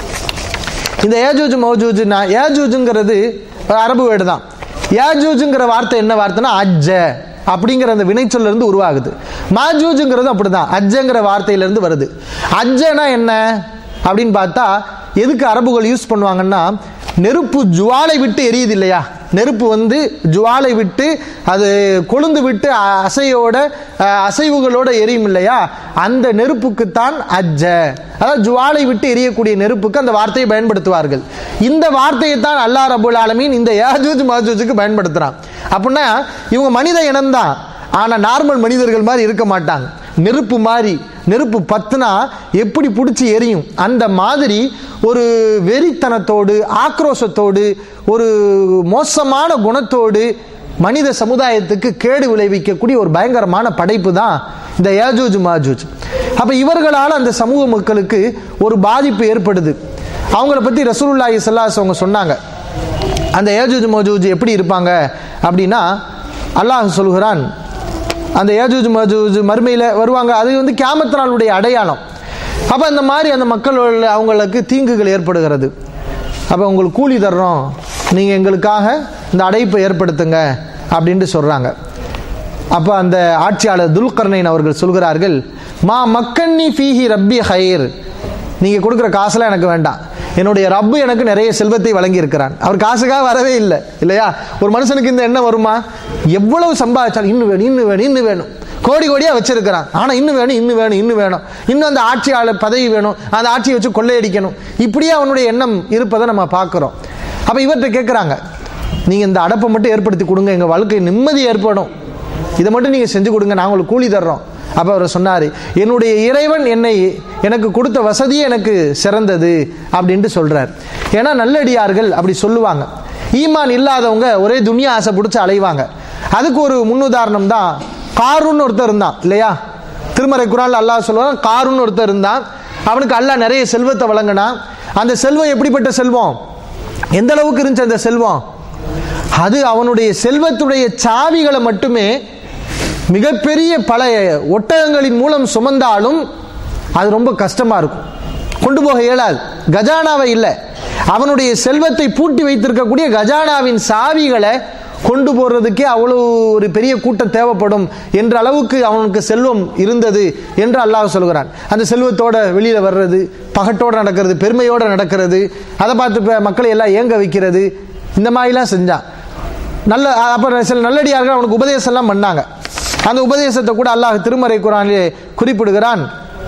இந்த ஏஜூஜ் மௌஜூஜ்னா ஏஜூஜுங்கிறது ஒரு அரபு வேர்டு தான் ஏஜூஜுங்கிற வார்த்தை என்ன வார்த்தைனா அஜ்ஜ அப்படிங்கிற அந்த வினைச்சொல்ல இருந்து உருவாகுது மாஜூஜுங்கிறது அப்படிதான் அஜ்ஜங்கிற வார்த்தையில இருந்து வருது அஜ்ஜனா என்ன அப்படின்னு பார்த்தா எதுக்கு அரபுகள் யூஸ் பண்ணுவாங்கன்னா நெருப்பு ஜுவாலை விட்டு எரியுது இல்லையா நெருப்பு வந்து ஜுவாலை விட்டு அது கொழுந்து விட்டு அ- அசையோட அ, அசைவுகளோட எரியும் இல்லையா அந்த நெருப்புக்குத்தான் அஜ்ஜ அதாவது ஜுவாலை விட்டு எரியக்கூடிய நெருப்புக்கு அந்த வார்த்தையை பயன்படுத்துவார்கள் இந்த வார்த்தையை தான் அல்லாஹ் ரபுல் ஆலமீன் இந்த யாஜூஜ் மாஜூஜுக்கு பயன்படுத்துறான் அப்படின்னா இவங்க மனித இனம்தான் ஆனா நார்மல் மனிதர்கள் மாதிரி இருக்க மாட்டாங்க நெருப்பு மாதிரி நெருப்பு பத்துனா எப்படி பிடிச்சி எரியும் அந்த மாதிரி ஒரு வெறித்தனத்தோடு ஆக்ரோஷத்தோடு ஒரு மோசமான குணத்தோடு மனித சமுதாயத்துக்கு கேடு விளைவிக்கக்கூடிய ஒரு பயங்கரமான படைப்பு தான் இந்த ஏஜூஜ் மாஜூஜ் அப்ப இவர்களால் அந்த சமூக மக்களுக்கு ஒரு பாதிப்பு ஏற்படுது அவங்கள பத்தி ரசூலுல்லாஹி ஸல்லல்லாஹு அவங்க சொன்னாங்க அந்த ஏஜூஜ் மோஜூஜ் எப்படி இருப்பாங்க அப்படின்னா அல்லாஹ் சொல்கிறான் அந்த ஏஜூஜ் மஜூஜ் மறுமையில் வருவாங்க அது வந்து கியாமத் நாளுடைய அடையாளம் அப்போ இந்த மாதிரி அந்த மக்கள் அவங்களுக்கு தீங்குகள் ஏற்படுகிறது அப்போ உங்களுக்கு கூலி தர்றோம் நீங்கள் எங்களுக்காக இந்த அடைப்பை ஏற்படுத்துங்க அப்படின்ட்டு சொல்கிறாங்க அப்போ அந்த ஆட்சியாளர் துல்கர்ணைன் அவர்கள் சொல்கிறார்கள் மா மக்கன்னி ஃபீஹி ரப்பி ஹைர் நீங்கள் கொடுக்குற காசுலாம் எனக்கு வேண்டாம் என்னுடைய ரப்பு எனக்கு நிறைய செல்வத்தை வழங்கி இருக்கிறான் அவர் காசுக்காக வரவே இல்லை இல்லையா ஒரு மனுஷனுக்கு இந்த எண்ணம் வருமா எவ்வளவு சம்பாதிச்சாலும் இன்னும் வேணும் இன்னும் வேணும் இன்னும் வேணும் கோடி கோடியாக வச்சிருக்கிறான் ஆனால் இன்னும் வேணும் இன்னும் வேணும் இன்னும் வேணும் இன்னும் அந்த ஆட்சியாளர் பதவி வேணும் அந்த ஆட்சியை வச்சு கொள்ளையடிக்கணும் இப்படியே அவனுடைய எண்ணம் இருப்பதை நம்ம பார்க்குறோம் அப்போ இவர்கிட்ட கேட்குறாங்க நீங்கள் இந்த அடப்பை மட்டும் ஏற்படுத்தி கொடுங்க எங்கள் வாழ்க்கை நிம்மதி ஏற்படும் இதை மட்டும் நீங்கள் செஞ்சு கொடுங்க நான் உங்களுக்கு கூலி தர்றோம் அப்போ அவர் சொன்னார் என்னுடைய இறைவன் என்னை எனக்கு கொடுத்த வசதியே எனக்கு சிறந்தது அப்படின்ட்டு சொல்றார் ஏன்னா நல்லடியார்கள் அப்படி சொல்லுவாங்க ஈமான் இல்லாதவங்க ஒரே துனியா ஆசை பிடிச்சி அலைவாங்க அதுக்கு ஒரு முன்னுதாரணம் தான் காருன்னு ஒருத்தர் இருந்தான் இல்லையா திருமறை குரான்ல அல்லாஹ் சொல்லுவான் காருன்னு ஒருத்தர் இருந்தான் அவனுக்கு அல்லாஹ் நிறைய செல்வத்தை வழங்கினான் அந்த செல்வம் எப்படிப்பட்ட செல்வம் எந்த அளவுக்கு இருந்துச்சு அந்த செல்வம் அது அவனுடைய செல்வத்துடைய சாவிகளை மட்டுமே மிகப்பெரிய பல ஒட்டகங்களின் மூலம் சுமந்தாலும் அது ரொம்ப கஷ்டமா இருக்கும் கொண்டு போக இயலாது கஜானாவை இல்லை அவனுடைய செல்வத்தை பூட்டி வைத்திருக்கக்கூடிய கஜானாவின் சாவிகளை கொண்டு போறதுக்கே அவ்வளவு ஒரு பெரிய கூட்டம் தேவைப்படும் என்ற அளவுக்கு அவனுக்கு செல்வம் இருந்தது என்று அல்லாஹ் சொல்கிறான் அந்த செல்வத்தோட வெளியில வர்றது பகட்டோட நடக்கிறது பெருமையோட நடக்கிறது அதை பார்த்து இப்ப மக்களை எல்லாம் ஏங்க வைக்கிறது இந்த மாதிரிலாம் செஞ்சான் நல்ல அப்புறம் சில நல்லடியார்கள் அவனுக்கு உபதேசம் எல்லாம் பண்ணாங்க அந்த உபதேசத்தை கூட அல்லாஹ் திருமறை குரானிலே குறிப்பிடுகிறான்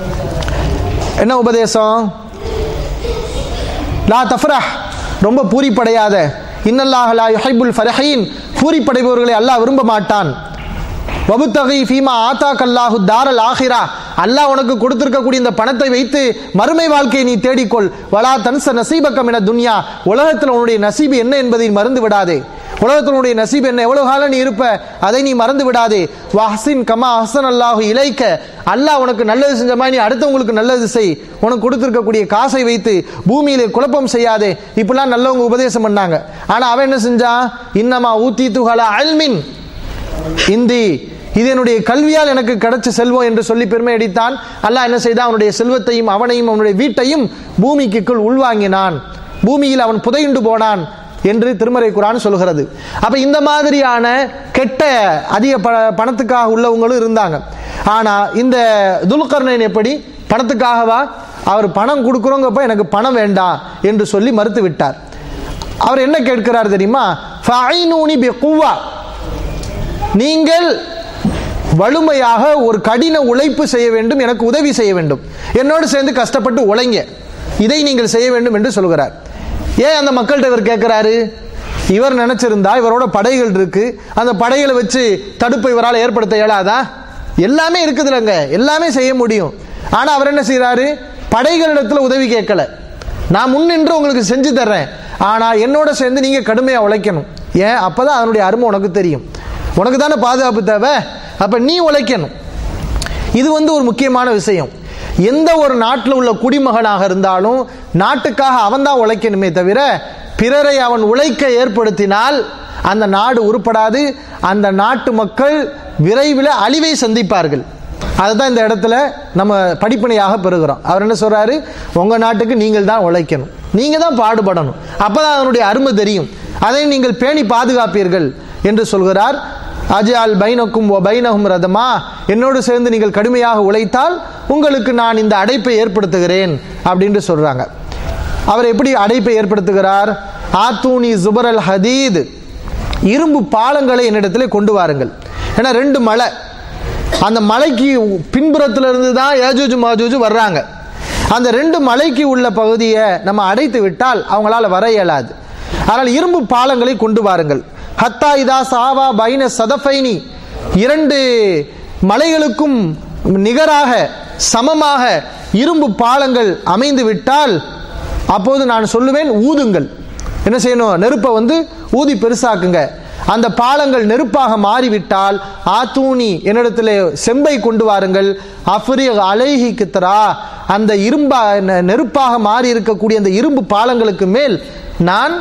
என்ன உபதேசம் லா தஃப்ரஹ் ரொம்ப பூரிப்படையாத இன்னல்லாஹலா யுஹைபுல் ஃபரஹீன் பூரிப்படைபவர்களை அல்லாஹ் விரும்ப மாட்டான் வபுத்தகை ஃபீமா ஆத்தா கல்லாஹு தாரல் ஆஹிரா அல்லாஹ் உனக்கு கொடுத்திருக்கக்கூடிய இந்த பணத்தை வைத்து மறுமை வாழ்க்கையை நீ தேடிக்கொள் வலா தன்ச நசீபக்கம் என துன்யா உலகத்தில் உன்னுடைய நசீபு என்ன என்பதை மறந்து விடாதே உலகத்தில் உன்னுடைய நசீப் என்ன எவ்வளவு காலம் நீ இருப்ப அதை நீ மறந்து விடாதே வஹசின் கமா ஹசன் அல்லாஹு இலைக்க அல்லாஹ் உனக்கு நல்லது செஞ்ச மாதிரி நீ அடுத்தவங்களுக்கு நல்லது செய் உனக்கு கொடுத்திருக்கக்கூடிய காசை வைத்து பூமியிலே குழப்பம் செய்யாதே இப்படிலாம் நல்லவங்க உபதேசம் பண்ணாங்க ஆனா அவன் என்ன செஞ்சான் இன்னமா ஊத்தி துகலா அல்மின் இந்தி இது என்னுடைய கல்வியால் எனக்கு கிடைச்ச செல்வம் என்று சொல்லி பெருமை அடித்தான் அல்லாஹ் என்ன செய்தான் அவனுடைய செல்வத்தையும் அவனையும் அவனுடைய வீட்டையும் பூமிக்குள் உள்வாங்கினான் பூமியில் அவன் புதையுண்டு போனான் என்று திருமறை குரான் சொல்கிறது அப்ப இந்த மாதிரியான கெட்ட அதிக ப பணத்துக்காக உள்ளவங்களும் இருந்தாங்க ஆனா இந்த துல்கர்ணன் எப்படி பணத்துக்காகவா அவர் பணம் கொடுக்குறோங்கப்ப எனக்கு பணம் வேண்டாம் என்று சொல்லி மறுத்து விட்டார் அவர் என்ன கேட்கிறார் தெரியுமா ஃபைனூனி பி குவா நீங்கள் வலிமையாக ஒரு கடின உழைப்பு செய்ய வேண்டும் எனக்கு உதவி செய்ய வேண்டும் என்னோடு சேர்ந்து கஷ்டப்பட்டு உழைங்க இதை நீங்கள் செய்ய வேண்டும் என்று சொல்கிறார் ஏன் அந்த மக்கள்கிட்ட இவர் கேட்கிறாரு இவர் நினைச்சிருந்தா இவரோட படைகள் இருக்கு அந்த படைகளை வச்சு தடுப்பை இவரால் ஏற்படுத்த இயலாதா எல்லாமே இருக்குதுலங்க எல்லாமே செய்ய முடியும் ஆனா அவர் என்ன செய்யறாரு படைகளிடத்துல உதவி கேட்கல நான் முன்னின்று உங்களுக்கு செஞ்சு தர்றேன் ஆனா என்னோட சேர்ந்து நீங்க கடுமையா உழைக்கணும் ஏன் அப்பதான் அதனுடைய அருமை உனக்கு தெரியும் உனக்கு தானே பாதுகாப்பு தேவை அப்ப நீ உழைக்கணும் இது வந்து ஒரு முக்கியமான விஷயம் எந்த ஒரு நாட்டில் உள்ள குடிமகனாக இருந்தாலும் நாட்டுக்காக அவன் தான் உழைக்கணுமே தவிர பிறரை அவன் உழைக்க ஏற்படுத்தினால் அந்த நாடு உருப்படாது அந்த நாட்டு மக்கள் விரைவில் அழிவை சந்திப்பார்கள் அதுதான் இந்த இடத்துல நம்ம படிப்பனையாக பெறுகிறோம் அவர் என்ன சொல்றாரு உங்க நாட்டுக்கு நீங்கள் தான் உழைக்கணும் நீங்க தான் பாடுபடணும் அப்பதான் அதனுடைய அருமை தெரியும் அதை நீங்கள் பேணி பாதுகாப்பீர்கள் என்று சொல்கிறார் அஜால் பைனக்கும் ஓ பைனகும் ரதமா என்னோடு சேர்ந்து நீங்கள் கடுமையாக உழைத்தால் உங்களுக்கு நான் இந்த அடைப்பை ஏற்படுத்துகிறேன் அப்படின்னு சொல்றாங்க அவர் எப்படி அடைப்பை ஏற்படுத்துகிறார் ஆத்தூனி ஜுபரல் ஹதீத் இரும்பு பாலங்களை என்னிடத்திலே கொண்டு வாருங்கள் ஏன்னா ரெண்டு மலை அந்த மலைக்கு பின்புறத்துல இருந்து தான் ஏஜூஜ் மாஜூஜ் வர்றாங்க அந்த ரெண்டு மலைக்கு உள்ள பகுதியை நம்ம அடைத்து விட்டால் அவங்களால வர இயலாது ஆனால் இரும்பு பாலங்களை கொண்டு வாருங்கள் ஹத்தா இதா சாவா பைன சதஃபைனி இரண்டு மலைகளுக்கும் நிகராக சமமாக இரும்பு பாலங்கள் அமைந்து விட்டால் அப்போது நான் சொல்லுவேன் ஊதுங்கள் என்ன செய்யணும் நெருப்பை வந்து ஊதி பெருசாக்குங்க அந்த பாலங்கள் நெருப்பாக மாறிவிட்டால் ஆத்தூனி என்னிடத்தில் செம்பை கொண்டு வாருங்கள் அஃப்ரி அலைஹி கித்ரா அந்த இரும்பா நெருப்பாக மாறி இருக்கக்கூடிய அந்த இரும்பு பாலங்களுக்கு மேல் நான்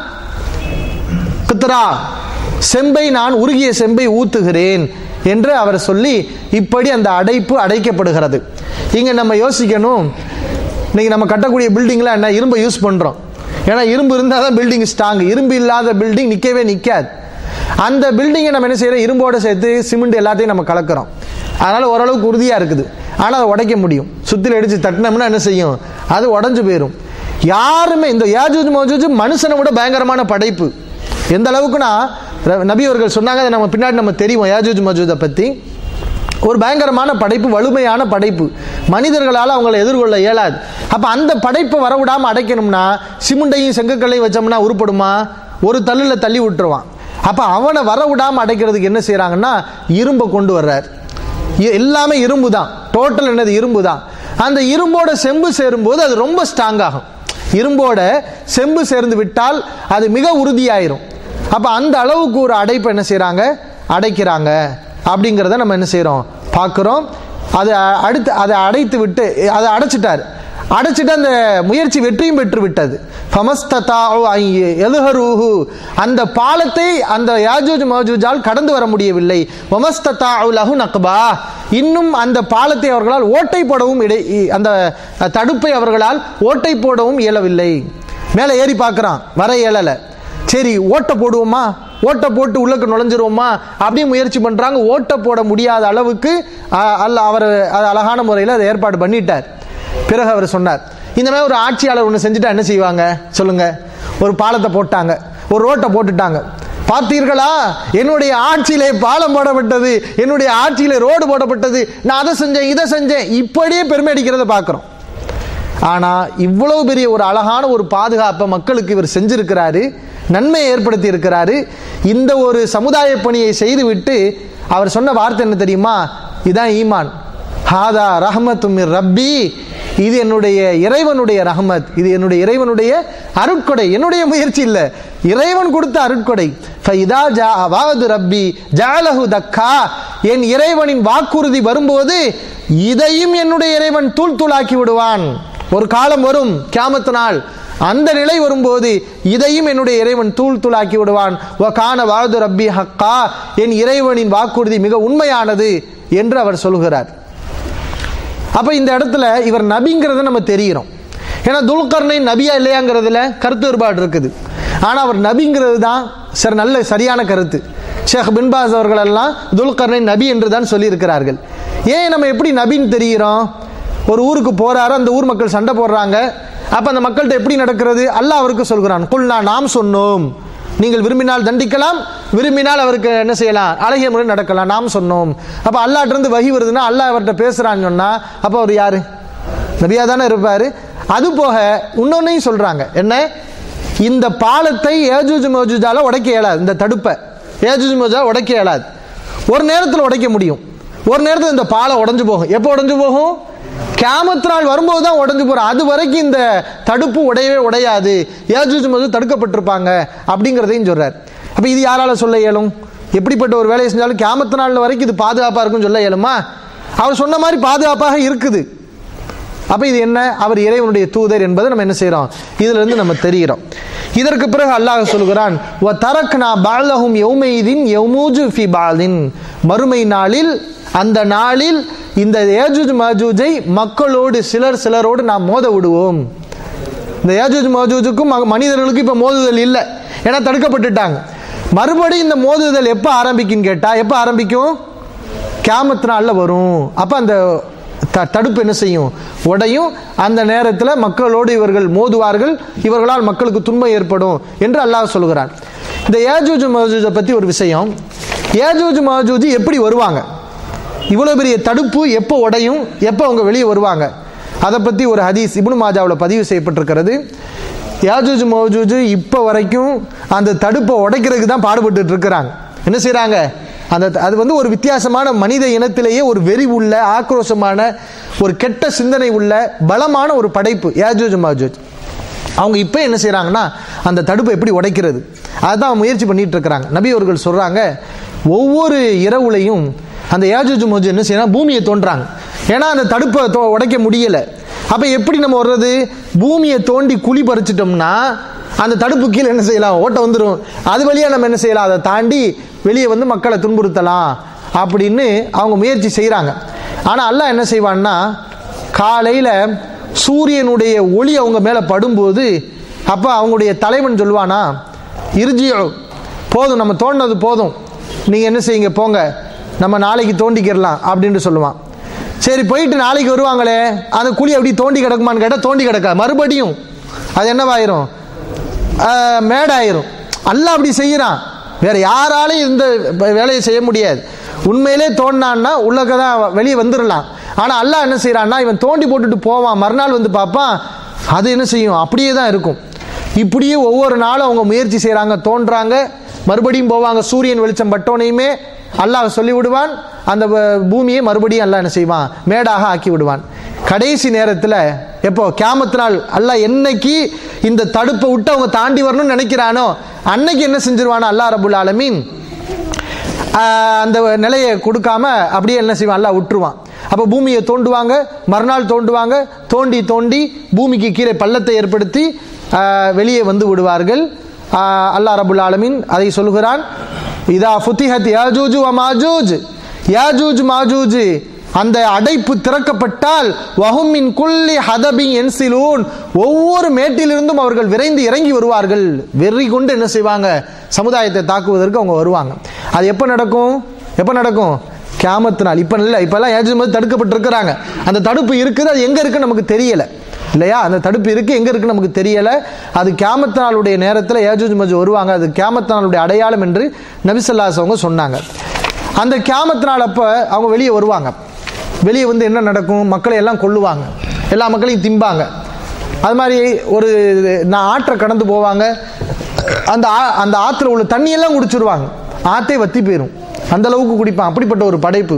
கித்ரா செம்பை நான் உருகிய செம்பை ஊத்துகிறேன் என்று அவர் சொல்லி இப்படி அந்த அடைப்பு அடைக்கப்படுகிறது இங்க நம்ம யோசிக்கணும் இன்னைக்கு நம்ம கட்டக்கூடிய பில்டிங்ல என்ன இரும்பை யூஸ் பண்றோம் ஏன்னா இரும்பு இருந்தால் தான் பில்டிங் ஸ்ட்ராங் இரும்பு இல்லாத பில்டிங் நிற்கவே நிற்காது அந்த பில்டிங்கை நம்ம என்ன செய்யறோம் இரும்போட சேர்த்து சிமெண்ட் எல்லாத்தையும் நம்ம கலக்கிறோம் அதனால ஓரளவுக்கு உறுதியா இருக்குது ஆனால் அதை உடைக்க முடியும் சுத்தில அடிச்சு தட்டினோம்னா என்ன செய்யும் அது உடஞ்சு போயிடும் யாருமே இந்த யாஜூஜ் மோஜூஜ் மனுஷனை விட பயங்கரமான படைப்பு எந்த அளவுக்குன்னா நபி அவர்கள் சொன்னாங்க அதை நம்ம பின்னாடி நம்ம தெரியும் யாஜூஜ் மஜூதை பத்தி ஒரு பயங்கரமான படைப்பு வலிமையான படைப்பு மனிதர்களால் அவங்களை எதிர்கொள்ள இயலாது அப்ப அந்த படைப்பை வரவிடாம அடைக்கணும்னா சிமுண்டையும் செங்கக்கல்லையும் வச்சோம்னா உருப்படுமா ஒரு தள்ளுல தள்ளி விட்டுருவான் அப்ப அவனை வர விடாம அடைக்கிறதுக்கு என்ன செய்யறாங்கன்னா இரும்பை கொண்டு வர்றார் எல்லாமே இரும்பு தான் டோட்டல் என்னது இரும்பு தான் அந்த இரும்போட செம்பு சேரும்போது அது ரொம்ப ஸ்ட்ராங் ஆகும் இரும்போட செம்பு சேர்ந்து விட்டால் அது மிக உறுதியாயிரும் அப்ப அந்த அளவுக்கு ஒரு அடைப்பை என்ன செய்யறாங்க அடைக்கிறாங்க அப்படிங்கிறத நம்ம என்ன செய்யறோம் பார்க்கிறோம் அதை அடுத்து அதை அடைத்து விட்டு அதை அடைச்சிட்டார் அடைச்சிட்டு அந்த முயற்சி வெற்றியும் பெற்று விட்டது எலுஹரூஹு அந்த பாலத்தை அந்த யாஜூஜ் மஜூஜால் கடந்து வர முடியவில்லை லஹு நக்பா இன்னும் அந்த பாலத்தை அவர்களால் ஓட்டை போடவும் இடை அந்த தடுப்பை அவர்களால் ஓட்டை போடவும் இயலவில்லை மேலே ஏறி பார்க்குறான் வர இயலலை சரி ஓட்டை போடுவோமா ஓட்டை போட்டு உள்ளக்கு நுழைஞ்சிருவோமா அப்படியே முயற்சி பண்றாங்க ஓட்டை போட முடியாத அளவுக்கு அல்ல அவர் அழகான முறையில் அதை ஏற்பாடு பண்ணிட்டார் பிறகு அவர் சொன்னார் இந்த மாதிரி ஒரு ஆட்சியாளர் ஒன்று செஞ்சுட்டா என்ன செய்வாங்க சொல்லுங்க ஒரு பாலத்தை போட்டாங்க ஒரு ரோட்டை போட்டுட்டாங்க பார்த்தீர்களா என்னுடைய ஆட்சியிலே பாலம் போடப்பட்டது என்னுடைய ஆட்சியிலே ரோடு போடப்பட்டது நான் அதை செஞ்சேன் இதை செஞ்சேன் இப்படியே பெருமை அடிக்கிறத பார்க்குறோம் ஆனா இவ்வளவு பெரிய ஒரு அழகான ஒரு பாதுகாப்பை மக்களுக்கு இவர் செஞ்சிருக்கிறாரு நன்மையை ஏற்படுத்தி இருக்கிறாரு இந்த ஒரு சமுதாய பணியை செய்துவிட்டு அவர் சொன்ன வார்த்தை என்ன தெரியுமா இதான் ஈமான் ஹாதா ரஹமத்தும் ரப்பி இது என்னுடைய இறைவனுடைய ரஹமத் இது என்னுடைய இறைவனுடைய அருட்கொடை என்னுடைய முயற்சி இல்லை இறைவன் கொடுத்த அருட்கொடை ஃபைதா ஜா அவாது ரப்பி ஜாலஹு தக்கா என் இறைவனின் வாக்குறுதி வரும்போது இதையும் என்னுடைய இறைவன் தூள் தூளாக்கி விடுவான் ஒரு காலம் வரும் கியாமத்து நாள் அந்த நிலை வரும்போது இதையும் என்னுடைய இறைவன் தூள் தூளாக்கி விடுவான் வ கான வாது ரப்பி ஹக்கா என் இறைவனின் வாக்குறுதி மிக உண்மையானது என்று அவர் சொல்கிறார் அப்ப இந்த இடத்துல இவர் நபிங்கிறத நம்ம தெரிகிறோம் ஏன்னா துல்கர்னை நபியா இல்லையாங்கிறதுல கருத்து வேறுபாடு இருக்குது ஆனா அவர் நபிங்கிறது தான் சரி நல்ல சரியான கருத்து ஷேக் பின்பாஸ் அவர்கள் எல்லாம் துல்கர்னை நபி என்று தான் சொல்லியிருக்கிறார்கள் ஏன் நம்ம எப்படி நபின்னு தெரிகிறோம் ஒரு ஊருக்கு போறாரு அந்த ஊர் மக்கள் சண்டை போடுறாங்க அப்ப அந்த மக்கள்கிட்ட எப்படி நடக்கிறது அல்லாஹ் அவருக்கு சொல்கிறான் குல்னா நாம் சொன்னோம் நீங்கள் விரும்பினால் தண்டிக்கலாம் விரும்பினால் அவருக்கு என்ன செய்யலாம் அழகிய முறை நடக்கலாம் நாம் சொன்னோம் அப்ப அல்லாஹ்ட்ட இருந்து வகி வருதுன்னா அல்லாஹ் அவர்கிட்ட பேசுறான்னு சொன்னா அப்ப அவர் யாரு நபியா தானே இருப்பாரு அது போக இன்னொன்னையும் சொல்றாங்க என்ன இந்த பாலத்தை ஏஜூஜ் மோஜூஜால உடைக்க இயலாது இந்த தடுப்பை ஏஜூஜ் மோஜா உடைக்க இயலாது ஒரு நேரத்தில் உடைக்க முடியும் ஒரு நேரத்தில் இந்த பாலம் உடைஞ்சு போகும் எப்போ உடைஞ்சு போகும் கியாமத் நாள் வரும்போது தான் உடைஞ்சு போறோம் அது வரைக்கும் இந்த தடுப்பு உடையவே உடையாது ஏஜூஜ் மோஜூ தடுக்கப்பட்டிருப்பாங்க அப்படிங்கிறதையும் சொல்றார் அப்ப இது யாரால சொல்ல இயலும் எப்படிப்பட்ட ஒரு வேலையை செஞ்சாலும் கியாமத்து நாள் வரைக்கும் இது பாதுகாப்பா இருக்கும்னு சொல்ல இயலுமா அவர் சொன்ன மாதிரி பாதுகாப்பாக இருக்குது அப்ப இது என்ன அவர் இறைவனுடைய தூதர் என்பதை நம்ம என்ன செய்யறோம் இதுல இருந்து நம்ம தெரிகிறோம் இதற்கு பிறகு அல்லாஹ் சொல்கிறான் வ தரக்னா பாலஹும் யௌமைதின் யௌமூஜு ஃபி பாலின் மறுமை நாளில் அந்த நாளில் இந்த ஏஜூஜ் மாஜூஜை மக்களோடு சிலர் சிலரோடு நாம் மோத விடுவோம் இந்த ஏஜூஜ் மாஜூஜுக்கும் ம- மனிதர்களுக்கும் இப்ப மோதுதல் இல்லை ஏன்னா தடுக்கப்பட்டுட்டாங்க மறுபடியும் இந்த மோதுதல் எப்போ ஆரம்பிக்குன்னு கேட்டா எப்போ ஆரம்பிக்கும் கியாமத்து நாளில் வரும் அப்போ அந்த த- தடுப்பு என்ன செய்யும் உடையும் அந்த நேரத்தில் மக்களோடு இவர்கள் மோதுவார்கள் இவர்களால் மக்களுக்கு துன்பம் ஏற்படும் என்று அல்லாஹ் சொல்கிறான் இந்த ஏஜூஜ் மஜூஜை பற்றி ஒரு விஷயம் ஏஜூஜ் மஜூஜ் எப்படி வருவாங்க இவ்வளோ பெரிய தடுப்பு எப்போ உடையும் எப்போ அவங்க வெளியே வருவாங்க அதை பற்றி ஒரு ஹதீஸ் இப்னு மாஜாவில் பதிவு செய்யப்பட்டிருக்கிறது யாஜூஜ் மௌஜூஜ் இப்போ வரைக்கும் அந்த தடுப்பை உடைக்கிறதுக்கு தான் பாடுபட்டு இருக்கிறாங்க என்ன செய்கிறாங்க அந்த அது வந்து ஒரு வித்தியாசமான மனித இனத்திலேயே ஒரு வெறி உள்ள ஆக்ரோஷமான ஒரு கெட்ட சிந்தனை உள்ள பலமான ஒரு படைப்பு யாஜூஜ் மௌஜூஜ் அவங்க இப்போ என்ன செய்கிறாங்கன்னா அந்த தடுப்பை எப்படி உடைக்கிறது அதுதான் முயற்சி பண்ணிட்டு இருக்கிறாங்க நபி அவர்கள் சொல்கிறாங்க ஒவ்வொரு இரவுலையும் அந்த ஏஜூஜ் மோஜு என்ன செய்யணும் பூமியை தோன்றாங்க ஏன்னா அந்த தடுப்பை தோ- உடைக்க முடியல அப்போ எப்படி நம்ம வர்றது பூமியை தோண்டி குழி பறிச்சிட்டோம்னா அந்த தடுப்பு கீழே என்ன செய்யலாம் ஓட்ட வந்துடும் அது வழியா நம்ம என்ன செய்யலாம் அதை தாண்டி வெளியே வந்து மக்களை துன்புறுத்தலாம் அப்படின்னு அவங்க முயற்சி செய்கிறாங்க ஆனால் அல்லாஹ் என்ன செய்வான்னா காலையில் சூரியனுடைய ஒளி அவங்க மேலே படும்போது அப்போ அவங்களுடைய தலைவன் சொல்லுவானா இருஜியோ போதும் நம்ம தோண்டினது போதும் நீங்கள் என்ன செய்யுங்க போங்க நம்ம நாளைக்கு தோண்டிக்கிடலாம் அப்படின்னு சொல்லுவான் சரி போயிட்டு நாளைக்கு வருவாங்களே அந்த குழி அப்படி தோண்டி கிடக்குமான்னு கேட்டால் தோண்டி கிடக்கா மறுபடியும் அது என்னவாயிரும் ஆஹ், மேடாயிரும் அல்லாஹ் அப்படி செய்யறான் வேற யாராலையும் இந்த வேலையை செய்ய முடியாது உண்மையிலே தோண்டினான்னா உள்ளக்க தான் வெளியே வந்துடலாம் ஆனா அல்லாஹ் என்ன செய்யறான்னா இவன் தோண்டி போட்டுட்டு போவான் மறுநாள் வந்து பார்ப்பான் அது என்ன செய்யும் அப்படியே தான் இருக்கும் இப்படியே ஒவ்வொரு நாளும் அவங்க முயற்சி செய்றாங்க தோன்றாங்க மறுபடியும் போவாங்க சூரியன் வெளிச்சம் பட்டோனையுமே அல்லாஹ் சொல்லி விடுவான் அந்த வ- பூமியை மறுபடியும் அல்லாஹ் என்ன செய்வான் மேடாக ஆக்கி விடுவான் கடைசி நேரத்தில் எப்போ கியாமத்து நாள் அல்லாஹ் என்னைக்கு இந்த தடுப்பை விட்டு அவங்க தாண்டி வரணும்னு நினைக்கிறானோ அன்னைக்கு என்ன செஞ்சிருவானா அல்லாஹ் ரபுல் ஆலமீன் ஆஹ் அந்த நிலையை கொடுக்காம அப்படியே என்ன செய்வான் அல்லாஹ் விட்டுருவான் அப்போ பூமியை தோண்டுவாங்க மறுநாள் தோண்டுவாங்க தோண்டி தோண்டி பூமிக்கு கீழே பள்ளத்தை ஏற்படுத்தி ஆஹ் வெளியே வந்து விடுவார்கள் ஆஹ் அல்லாஹ் ரபுல் ஆலமீன் அதை சொல்கிறான் இதா ஃபுத்திஹத் யாஜூஜு வ மாஜூஜ் யாஜூஜ் மாஜூஜ் அந்த அடைப்பு திறக்கப்பட்டால் வஹுமின் குல்லி ஹதபி என்சிலூன் ஒவ்வொரு மேட்டிலிருந்தும் அவர்கள் விரைந்து இறங்கி வருவார்கள் வெறி கொண்டு என்ன செய்வாங்க சமுதாயத்தை தாக்குவதற்கு அவங்க வருவாங்க அது எப்போ நடக்கும் எப்போ நடக்கும் கியாமத்து நாள் இப்போ இல்லை இப்போல்லாம் ஏஜ் போது தடுக்கப்பட்டிருக்கிறாங்க அந்த தடுப்பு இருக்குது அது எங்கே இருக்குன்னு நமக்கு தெரியல இல்லையா அந்த தடுப்பு இருக்கு எங்க இருக்குன்னு நமக்கு தெரியல அது கியாமத்து நாளுடைய நேரத்தில் ஏஜூஜ் மஜு வருவாங்க அது கியாமத்து நாளுடைய அடையாளம் என்று நபிசல்லாஸ் அவங்க சொன்னாங்க அந்த கியாமத்து நாள் அப்போ அவங்க வெளியே வருவாங்க வெளியே வந்து என்ன நடக்கும் மக்களை எல்லாம் கொல்லுவாங்க எல்லா மக்களையும் திம்பாங்க அது மாதிரி ஒரு நான் ஆற்றை கடந்து போவாங்க அந்த ஆ- அந்த ஆத்துல உள்ள தண்ணியெல்லாம் குடிச்சிருவாங்க ஆத்தே வத்தி போயிடும் அந்த அளவுக்கு குடிப்பான் அப்படிப்பட்ட ஒரு படைப்பு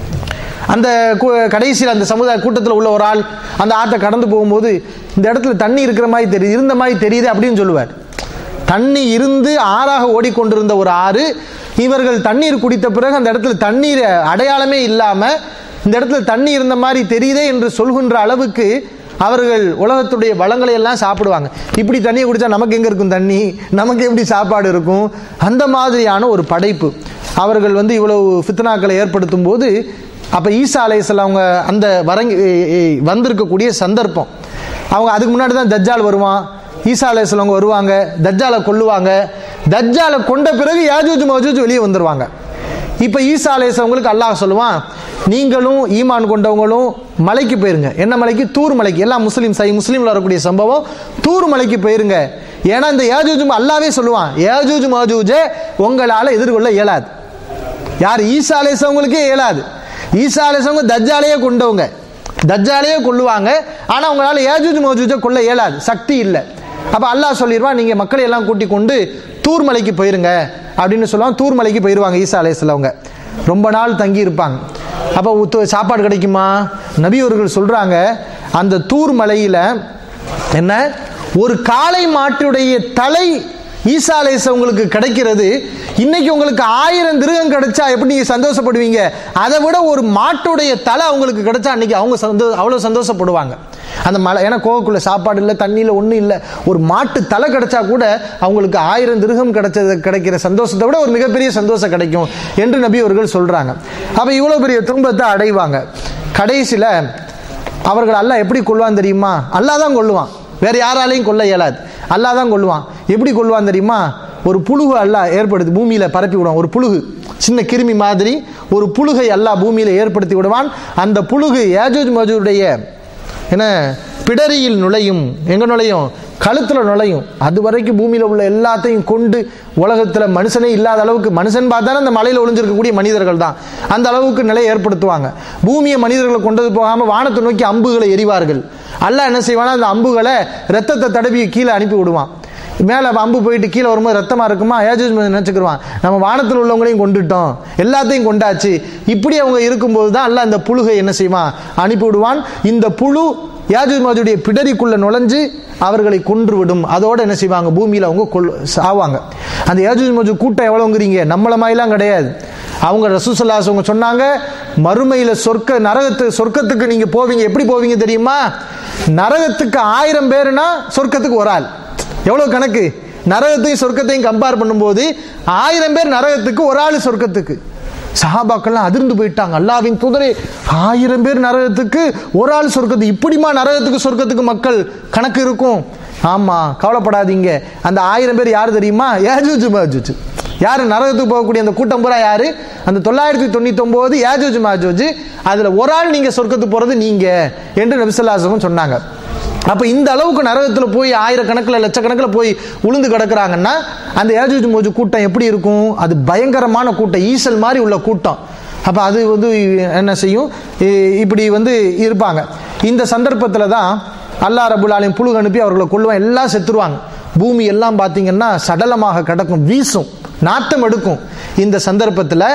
அந்த கடைசியில் அந்த சமுதாய கூட்டத்தில் உள்ள ஒரு ஆள் அந்த ஆற்றை கடந்து போகும்போது இந்த இடத்துல தண்ணி இருக்கிற மாதிரி தெரியுது இருந்த மாதிரி தெரியுது அப்படின்னு சொல்லுவார் தண்ணி இருந்து ஆறாக ஓடிக்கொண்டிருந்த ஒரு ஆறு இவர்கள் தண்ணீர் குடித்த பிறகு அந்த இடத்துல தண்ணீர் அடையாளமே இல்லாம இந்த இடத்துல தண்ணி இருந்த மாதிரி தெரியுதே என்று சொல்கின்ற அளவுக்கு அவர்கள் உலகத்துடைய வளங்களை எல்லாம் சாப்பிடுவாங்க இப்படி தண்ணியை குடிச்சா நமக்கு எங்க இருக்கும் தண்ணி நமக்கு எப்படி சாப்பாடு இருக்கும் அந்த மாதிரியான ஒரு படைப்பு அவர்கள் வந்து இவ்வளவு ஃபித்னாக்களை ஏற்படுத்தும் போது அப்ப ஈசா அலைஹிஸ்ஸலாம் அவங்க அந்த வரங்கி வந்திருக்கக்கூடிய சந்தர்ப்பம் அவங்க அதுக்கு முன்னாடி தான் தஜ்ஜால் வருவான் ஈசா அலைஹிஸ்ஸலாம் அவங்க வருவாங்க தஜ்ஜாலை கொல்லுவாங்க தஜ்ஜாலை கொண்ட பிறகு யாஜூஜ் மஜூஜ் வெளியே வந்துருவாங்க இப்ப ஈசா அலைஹிஸ்ஸலாங்களுக்கு அல்லாஹ் சொல்லுவான் நீங்களும் ஈமான் கொண்டவங்களும் மலைக்கு போயிருங்க என்ன மலைக்கு தூர் மலைக்கு எல்லாம் முஸ்லீம் சை முஸ்லீம்ல வரக்கூடிய சம்பவம் தூர் மலைக்கு போயிருங்க ஏன்னா இந்த யாஜூஜ் அல்லாவே சொல்லுவான் யாஜூஜ் மாஜூஜே உங்களால எதிர்கொள்ள இயலாது யார் ஈசா அலேசவங்களுக்கே இயலாது ஈசா அலேசவங்க தஜ்ஜாலேயே கொண்டவங்க தஜ்ஜாலேயே கொள்ளுவாங்க ஆனா உங்களால ஏஜூஜ் மோஜூஜ கொள்ள இயலாது சக்தி இல்லை அப்ப அல்லாஹ் சொல்லிடுவான் நீங்க மக்களை எல்லாம் கூட்டி கொண்டு தூர் மலைக்கு போயிருங்க அப்படின்னு சொல்லுவாங்க தூர் மலைக்கு போயிருவாங்க ஈசா அலேசலவங்க ரொம்ப நாள் தங்கி இருப்பாங்க அப்ப உத்து- சாப்பாடு கிடைக்குமா நபி அவர்கள் சொல்றாங்க அந்த தூர் மலையில என்ன ஒரு காளை மாட்டுடைய தலை ஈசா அலைஹிஸ்ஸலாம் உங்களுக்கு கிடைக்கிறது இன்னைக்கு உங்களுக்கு ஆயிரம் திருகம் கிடைச்சா எப்படி நீங்க சந்தோஷப்படுவீங்க அதை விட ஒரு மாட்டுடைய தலை அவங்களுக்கு கிடைச்சா அன்னைக்கு அவங்க சந்தோ அவ்வளவு சந்தோஷப்படுவாங்க அந்த மலை ஏன்னா கோவக்குள்ள சாப்பாடு இல்லை தண்ணியில் ஒன்றும் இல்லை ஒரு மாட்டு தலை கிடைச்சா கூட அவங்களுக்கு ஆயிரம் திருகம் கிடைச்சது கிடைக்கிற சந்தோஷத்தை விட ஒரு மிகப்பெரிய சந்தோஷம் கிடைக்கும் என்று நபி அவர்கள் சொல்றாங்க அப்ப இவ்வளவு பெரிய துன்பத்தை அடைவாங்க கடைசியில அவர்கள் அல்லாஹ் எப்படி கொள்வான் தெரியுமா அல்லாஹ் தான் கொள்ளுவான் வேற யாராலையும் கொல்ல இயலாது அல்லாஹ் தான் கொள்ளுவான் எப்படி கொள்வான் தெரியுமா ஒரு புழுகு அல்லாஹ் ஏற்படுத்தி பூமியில பரப்பி விடுவான் ஒரு புழுகு சின்ன கிருமி மாதிரி ஒரு புழுகை அல்லாஹ் பூமியில ஏற்படுத்தி விடுவான் அந்த புழுகு யாஜூஜ் மஜூருடைய என்ன பிடரியில் நுழையும் எங்க நுழையும் கழுத்துல நுழையும் அது வரைக்கும் பூமியில உள்ள எல்லாத்தையும் கொண்டு உலகத்துல மனுஷனே இல்லாத அளவுக்கு மனுஷன் பார்த்தாலும் அந்த மலையில ஒளிஞ்சிருக்கக்கூடிய மனிதர்கள் தான் அந்த அளவுக்கு நிலையை ஏற்படுத்துவாங்க பூமியை மனிதர்களை கொண்டது போகாம வானத்தை நோக்கி அம்புகளை எறிவார்கள் அல்லாஹ் என்ன செய்வானா அந்த அம்புகளை ரத்தத்தை தடவி கீழே அனுப்பி விடுவான் மேலே அம்பு போயிட்டு கீழே வரும்போது ரத்தமா இருக்குமா ஏஜூஜ் நினச்சிக்கிடுவான் நம்ம வானத்தில் உள்ளவங்களையும் கொண்டுட்டோம் எல்லாத்தையும் கொண்டாச்சு இப்படி அவங்க இருக்கும்போது தான் அல்லாஹ் அந்த புழுகை என்ன செய்வான் அனுப்பி விடுவான் இந்த புழு யாஜூஜ் மாஜுடைய பிடரிக்குள்ள நுழைஞ்சு அவர்களை கொன்றுவிடும் அதோட என்ன செய்வாங்க பூமியில அவங்க கொல் சாவாங்க அந்த யாஜூஜ் மாஜு கூட்டம் எவ்வளவுங்கிறீங்க நம்மள மாதிரிலாம் கிடையாது அவங்க ரசூசல்லாஸ் அவங்க சொன்னாங்க மறுமையில சொர்க்க நரகத்து சொர்க்கத்துக்கு நீங்க போவீங்க எப்படி போவீங்க தெரியுமா நரகத்துக்கு ஆயிரம் பேருனா சொர்க்கத்துக்கு ஒரு ஆள் எவ்வளவு கணக்கு நரகத்தையும் சொர்க்கத்தையும் கம்பேர் பண்ணும்போது ஆயிரம் பேர் நரகத்துக்கு ஒரு ஆள் சொர்க்கத்துக்கு சஹாபாக்கள்லாம் அதிர்ந்து போயிட்டாங்க அல்லாவின் தூதரே ஆயிரம் பேர் நரகத்துக்கு ஒரு ஆள் சொர்க்கத்துக்கு இப்படிமா நரகத்துக்கு சொர்க்கத்துக்கு மக்கள் கணக்கு இருக்கும் ஆமா கவலைப்படாதீங்க அந்த ஆயிரம் பேர் யாரு தெரியுமா ஏஜூஜ் மாஜூஜ் யாரு நரகத்துக்கு போகக்கூடிய அந்த கூட்டம் பூரா யாரு அந்த தொள்ளாயிரத்தி தொண்ணூத்தி ஒன்பது ஏஜூஜ் மாஜூஜ் அதுல ஒரு ஆள் நீங்க சொர்க்கத்துக்கு போறது நீங்க என்று நபிசல்லாசமும் சொன்னாங்க அப்ப இந்த அளவுக்கு நரகத்துல போய் ஆயிரக்கணக்கில் லட்சக்கணக்கில் போய் உளுந்து கிடக்குறாங்கன்னா அந்த ஏஜூஜ் மோஜு கூட்டம் எப்படி இருக்கும் அது பயங்கரமான கூட்டம் ஈசல் மாதிரி உள்ள கூட்டம் அப்ப அது வந்து என்ன செய்யும் இ- இப்படி வந்து இருப்பாங்க இந்த சந்தர்ப்பத்தில் தான் அல்லாஹ் ரபுல் ஆலயம் புழு அனுப்பி அவர்களை கொள்ளுவான் எல்லாம் செத்துருவாங்க பூமி எல்லாம் பார்த்தீங்கன்னா சடலமாக கிடக்கும் வீசும் நாட்டம் எடுக்கும் இந்த சந்தர்ப்பத்தில்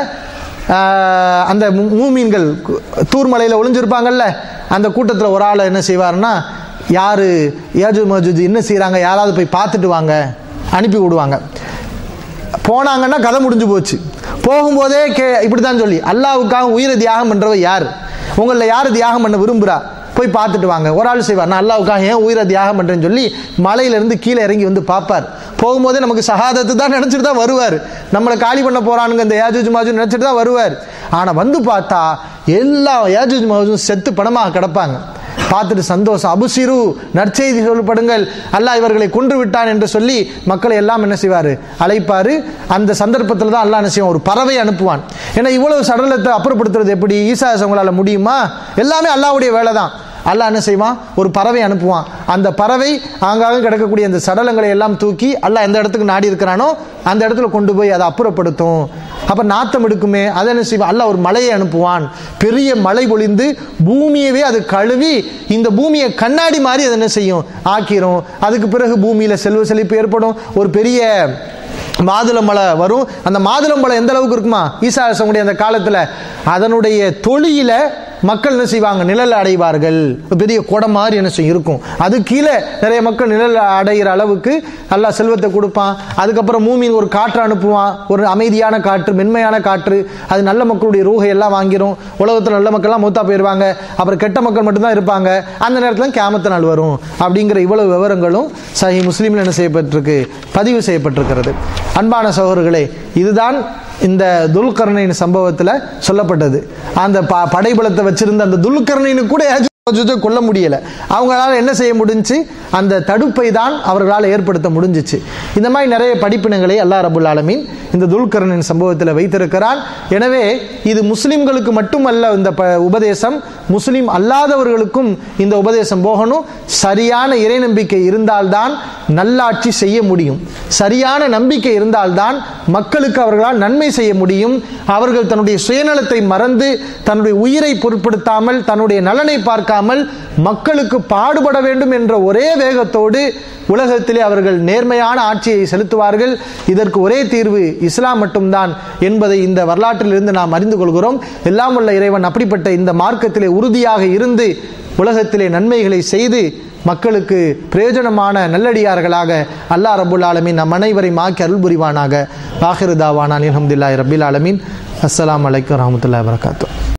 ஆஹ், அந்த மூ- மூமீன்கள் கு- தூர்மலையில் ஒளிஞ்சிருப்பாங்கல்ல அந்த கூட்டத்தில் ஒரு ஆளை என்ன செய்வாருன்னா யாரு ஏஜு மஜூஜ் என்ன செய்றாங்க யாராவது போய் பார்த்துட்டு வாங்க அனுப்பி விடுவாங்க போனாங்கன்னா கதை முடிஞ்சு போச்சு போகும்போதே கே இப்படித்தான் சொல்லி அல்லாவுக்காக உயிரை தியாகம் பண்றவ யார் உங்களில் யார் தியாகம் பண்ண விரும்புறா போய் பார்த்துட்டு வாங்க ஒரு ஆள் செய்வார் நான் அல்லாவுக்காக ஏன் உயிரை தியாகம் பண்றேன்னு சொல்லி மலையில இருந்து கீழே இறங்கி வந்து பார்ப்பார் போகும்போதே நமக்கு சகாதத்து தான் நினைச்சிட்டு தான் வருவார் நம்மளை காலி பண்ண போறானுங்க இந்த ஏஜூஜ் மாஜூஜ் நினைச்சிட்டு தான் வருவார் ஆனா வந்து பார்த்தா எல்லா ஏஜூஜ் மாஜூஜும் செத்து பணமாக கிடப்பாங்க பார்த்துட்டு சந்தோஷம் அபுசிரு நற்செய்தி சொல்லப்படுங்கள் அல்லாஹ் இவர்களை கொன்று விட்டான் என்று சொல்லி மக்களை எல்லாம் என்ன செய்வாரு அழைப்பாரு அந்த சந்தர்ப்பத்தில் தான் அல்லாஹ் என்ன செய்வான் ஒரு பறவை அனுப்புவான் ஏன்னா இவ்வளவு சடலத்தை அப்புறப்படுத்துறது எப்படி ஈசா அவங்களால முடியுமா எல்லாமே அல்லாஹ்வுடைய வேலை தான் அல்லாஹ் என்ன செய்வான் ஒரு பறவை அனுப்புவான் அந்த பறவை ஆங்காக கிடக்கக்கூடிய அந்த சடலங்களை எல்லாம் தூக்கி அல்லாஹ் எந்த இடத்துக்கு நாடி இருக்கிறானோ அந்த இடத்துல கொண்டு போய் அதை அப்புறப்படுத்தும் அப்ப நாத்தம் எடுக்குமே அதை என்ன செய்வான் அல்லாஹ் ஒரு மலையை அனுப்புவான் பெரிய மழை பொழிந்து பூமியவே அது கழுவி இந்த பூமியை கண்ணாடி மாதிரி அது என்ன செய்யும் ஆக்கிரும் அதுக்கு பிறகு பூமியில செல்வ செழிப்பு ஏற்படும் ஒரு பெரிய மாதுளம்பழை வரும் அந்த மாதுளம்பழம் எந்த அளவுக்கு இருக்குமா ஈசா அரசனுடைய அந்த காலத்துல அதனுடைய தொழியில மக்கள் என்ன செய்வாங்க நிழல் அடைவார்கள் ஒரு பெரிய குடம் மாதிரி என்ன செய்யும் இருக்கும் அது கீழே நிறைய மக்கள் நிழல் அடைகிற அளவுக்கு அல்லாஹ் செல்வத்தை கொடுப்பான் அதுக்கப்புறம் மூமின் ஒரு காற்று அனுப்புவான் ஒரு அமைதியான காற்று மென்மையான காற்று அது நல்ல மக்களுடைய ரூகை எல்லாம் வாங்கிரும் உலகத்தில் நல்ல மக்கள்லாம் மூத்தா போயிடுவாங்க அப்புறம் கெட்ட மக்கள் மட்டும்தான் இருப்பாங்க அந்த நேரத்தில் கேமத்த நாள் வரும் அப்படிங்கிற இவ்வளவு விவரங்களும் சஹி முஸ்லீமில் என்ன செய்யப்பட்டிருக்கு பதிவு செய்யப்பட்டிருக்கிறது அன்பான சகோதரர்களே இதுதான் இந்த துல்கர்ணின் சம்பவத்தில் சொல்லப்பட்டது அந்த ப- படைபலத்தை வச்சிருந்த அந்த துல்கர்ணின்னு கூட யாஜூஜை கொல்ல முடியல அவங்களால என்ன செய்ய முடிஞ்சுச்சு அந்த தடுப்பை தான் அவர்களால் ஏற்படுத்த முடிஞ்சிச்சு இந்த மாதிரி நிறைய படிப்பினங்களை அல்லாஹ் ரபுல் ஆலமீன் இந்த துல்கர்ணின் சம்பவத்தில் வைத்திருக்கிறான் எனவே இது முஸ்லிம்களுக்கு மட்டுமல்ல இந்த ப உபதேசம் முஸ்லிம் அல்லாதவர்களுக்கும் இந்த உபதேசம் போகணும் சரியான இறை நம்பிக்கை இருந்தால்தான் நல்லாட்சி செய்ய முடியும் சரியான நம்பிக்கை இருந்தால்தான் மக்களுக்கு அவர்களால் நன்மை செய்ய முடியும் அவர்கள் தன்னுடைய சுயநலத்தை மறந்து தன்னுடைய உயிரை பொருட்படுத்தாமல் தன்னுடைய நலனை பார்க்காமல் மக்களுக்கு பாடுபட வேண்டும் என்ற ஒரே வேகத்தோடு உலகத்திலே அவர்கள் நேர்மையான ஆட்சியை செலுத்துவார்கள் இதற்கு ஒரே தீர்வு இஸ்லாம் மட்டும்தான் என்பதை இந்த வரலாற்றிலிருந்து நாம் அறிந்து கொள்கிறோம் எல்லாம் உள்ள இறைவன் அப்படிப்பட்ட இந்த மார்க்கத்திலே உறுதியாக இருந்து உலகத்திலே நன்மைகளை செய்து மக்களுக்கு பிரயோஜனமான நல்லடியார்களாக அல்லாஹ் ரபுல் ஆலமீன் நம் அனைவரையும் ஆக்கி அருள் புரிவானாக ஆஹிரு தாவானான் அலமதுல்லாஹி ரபில் ஆலமீன் அஸ்ஸலாமு அலைக்கும் வரஹ்மத்துல்லாஹி வரகாத்தூ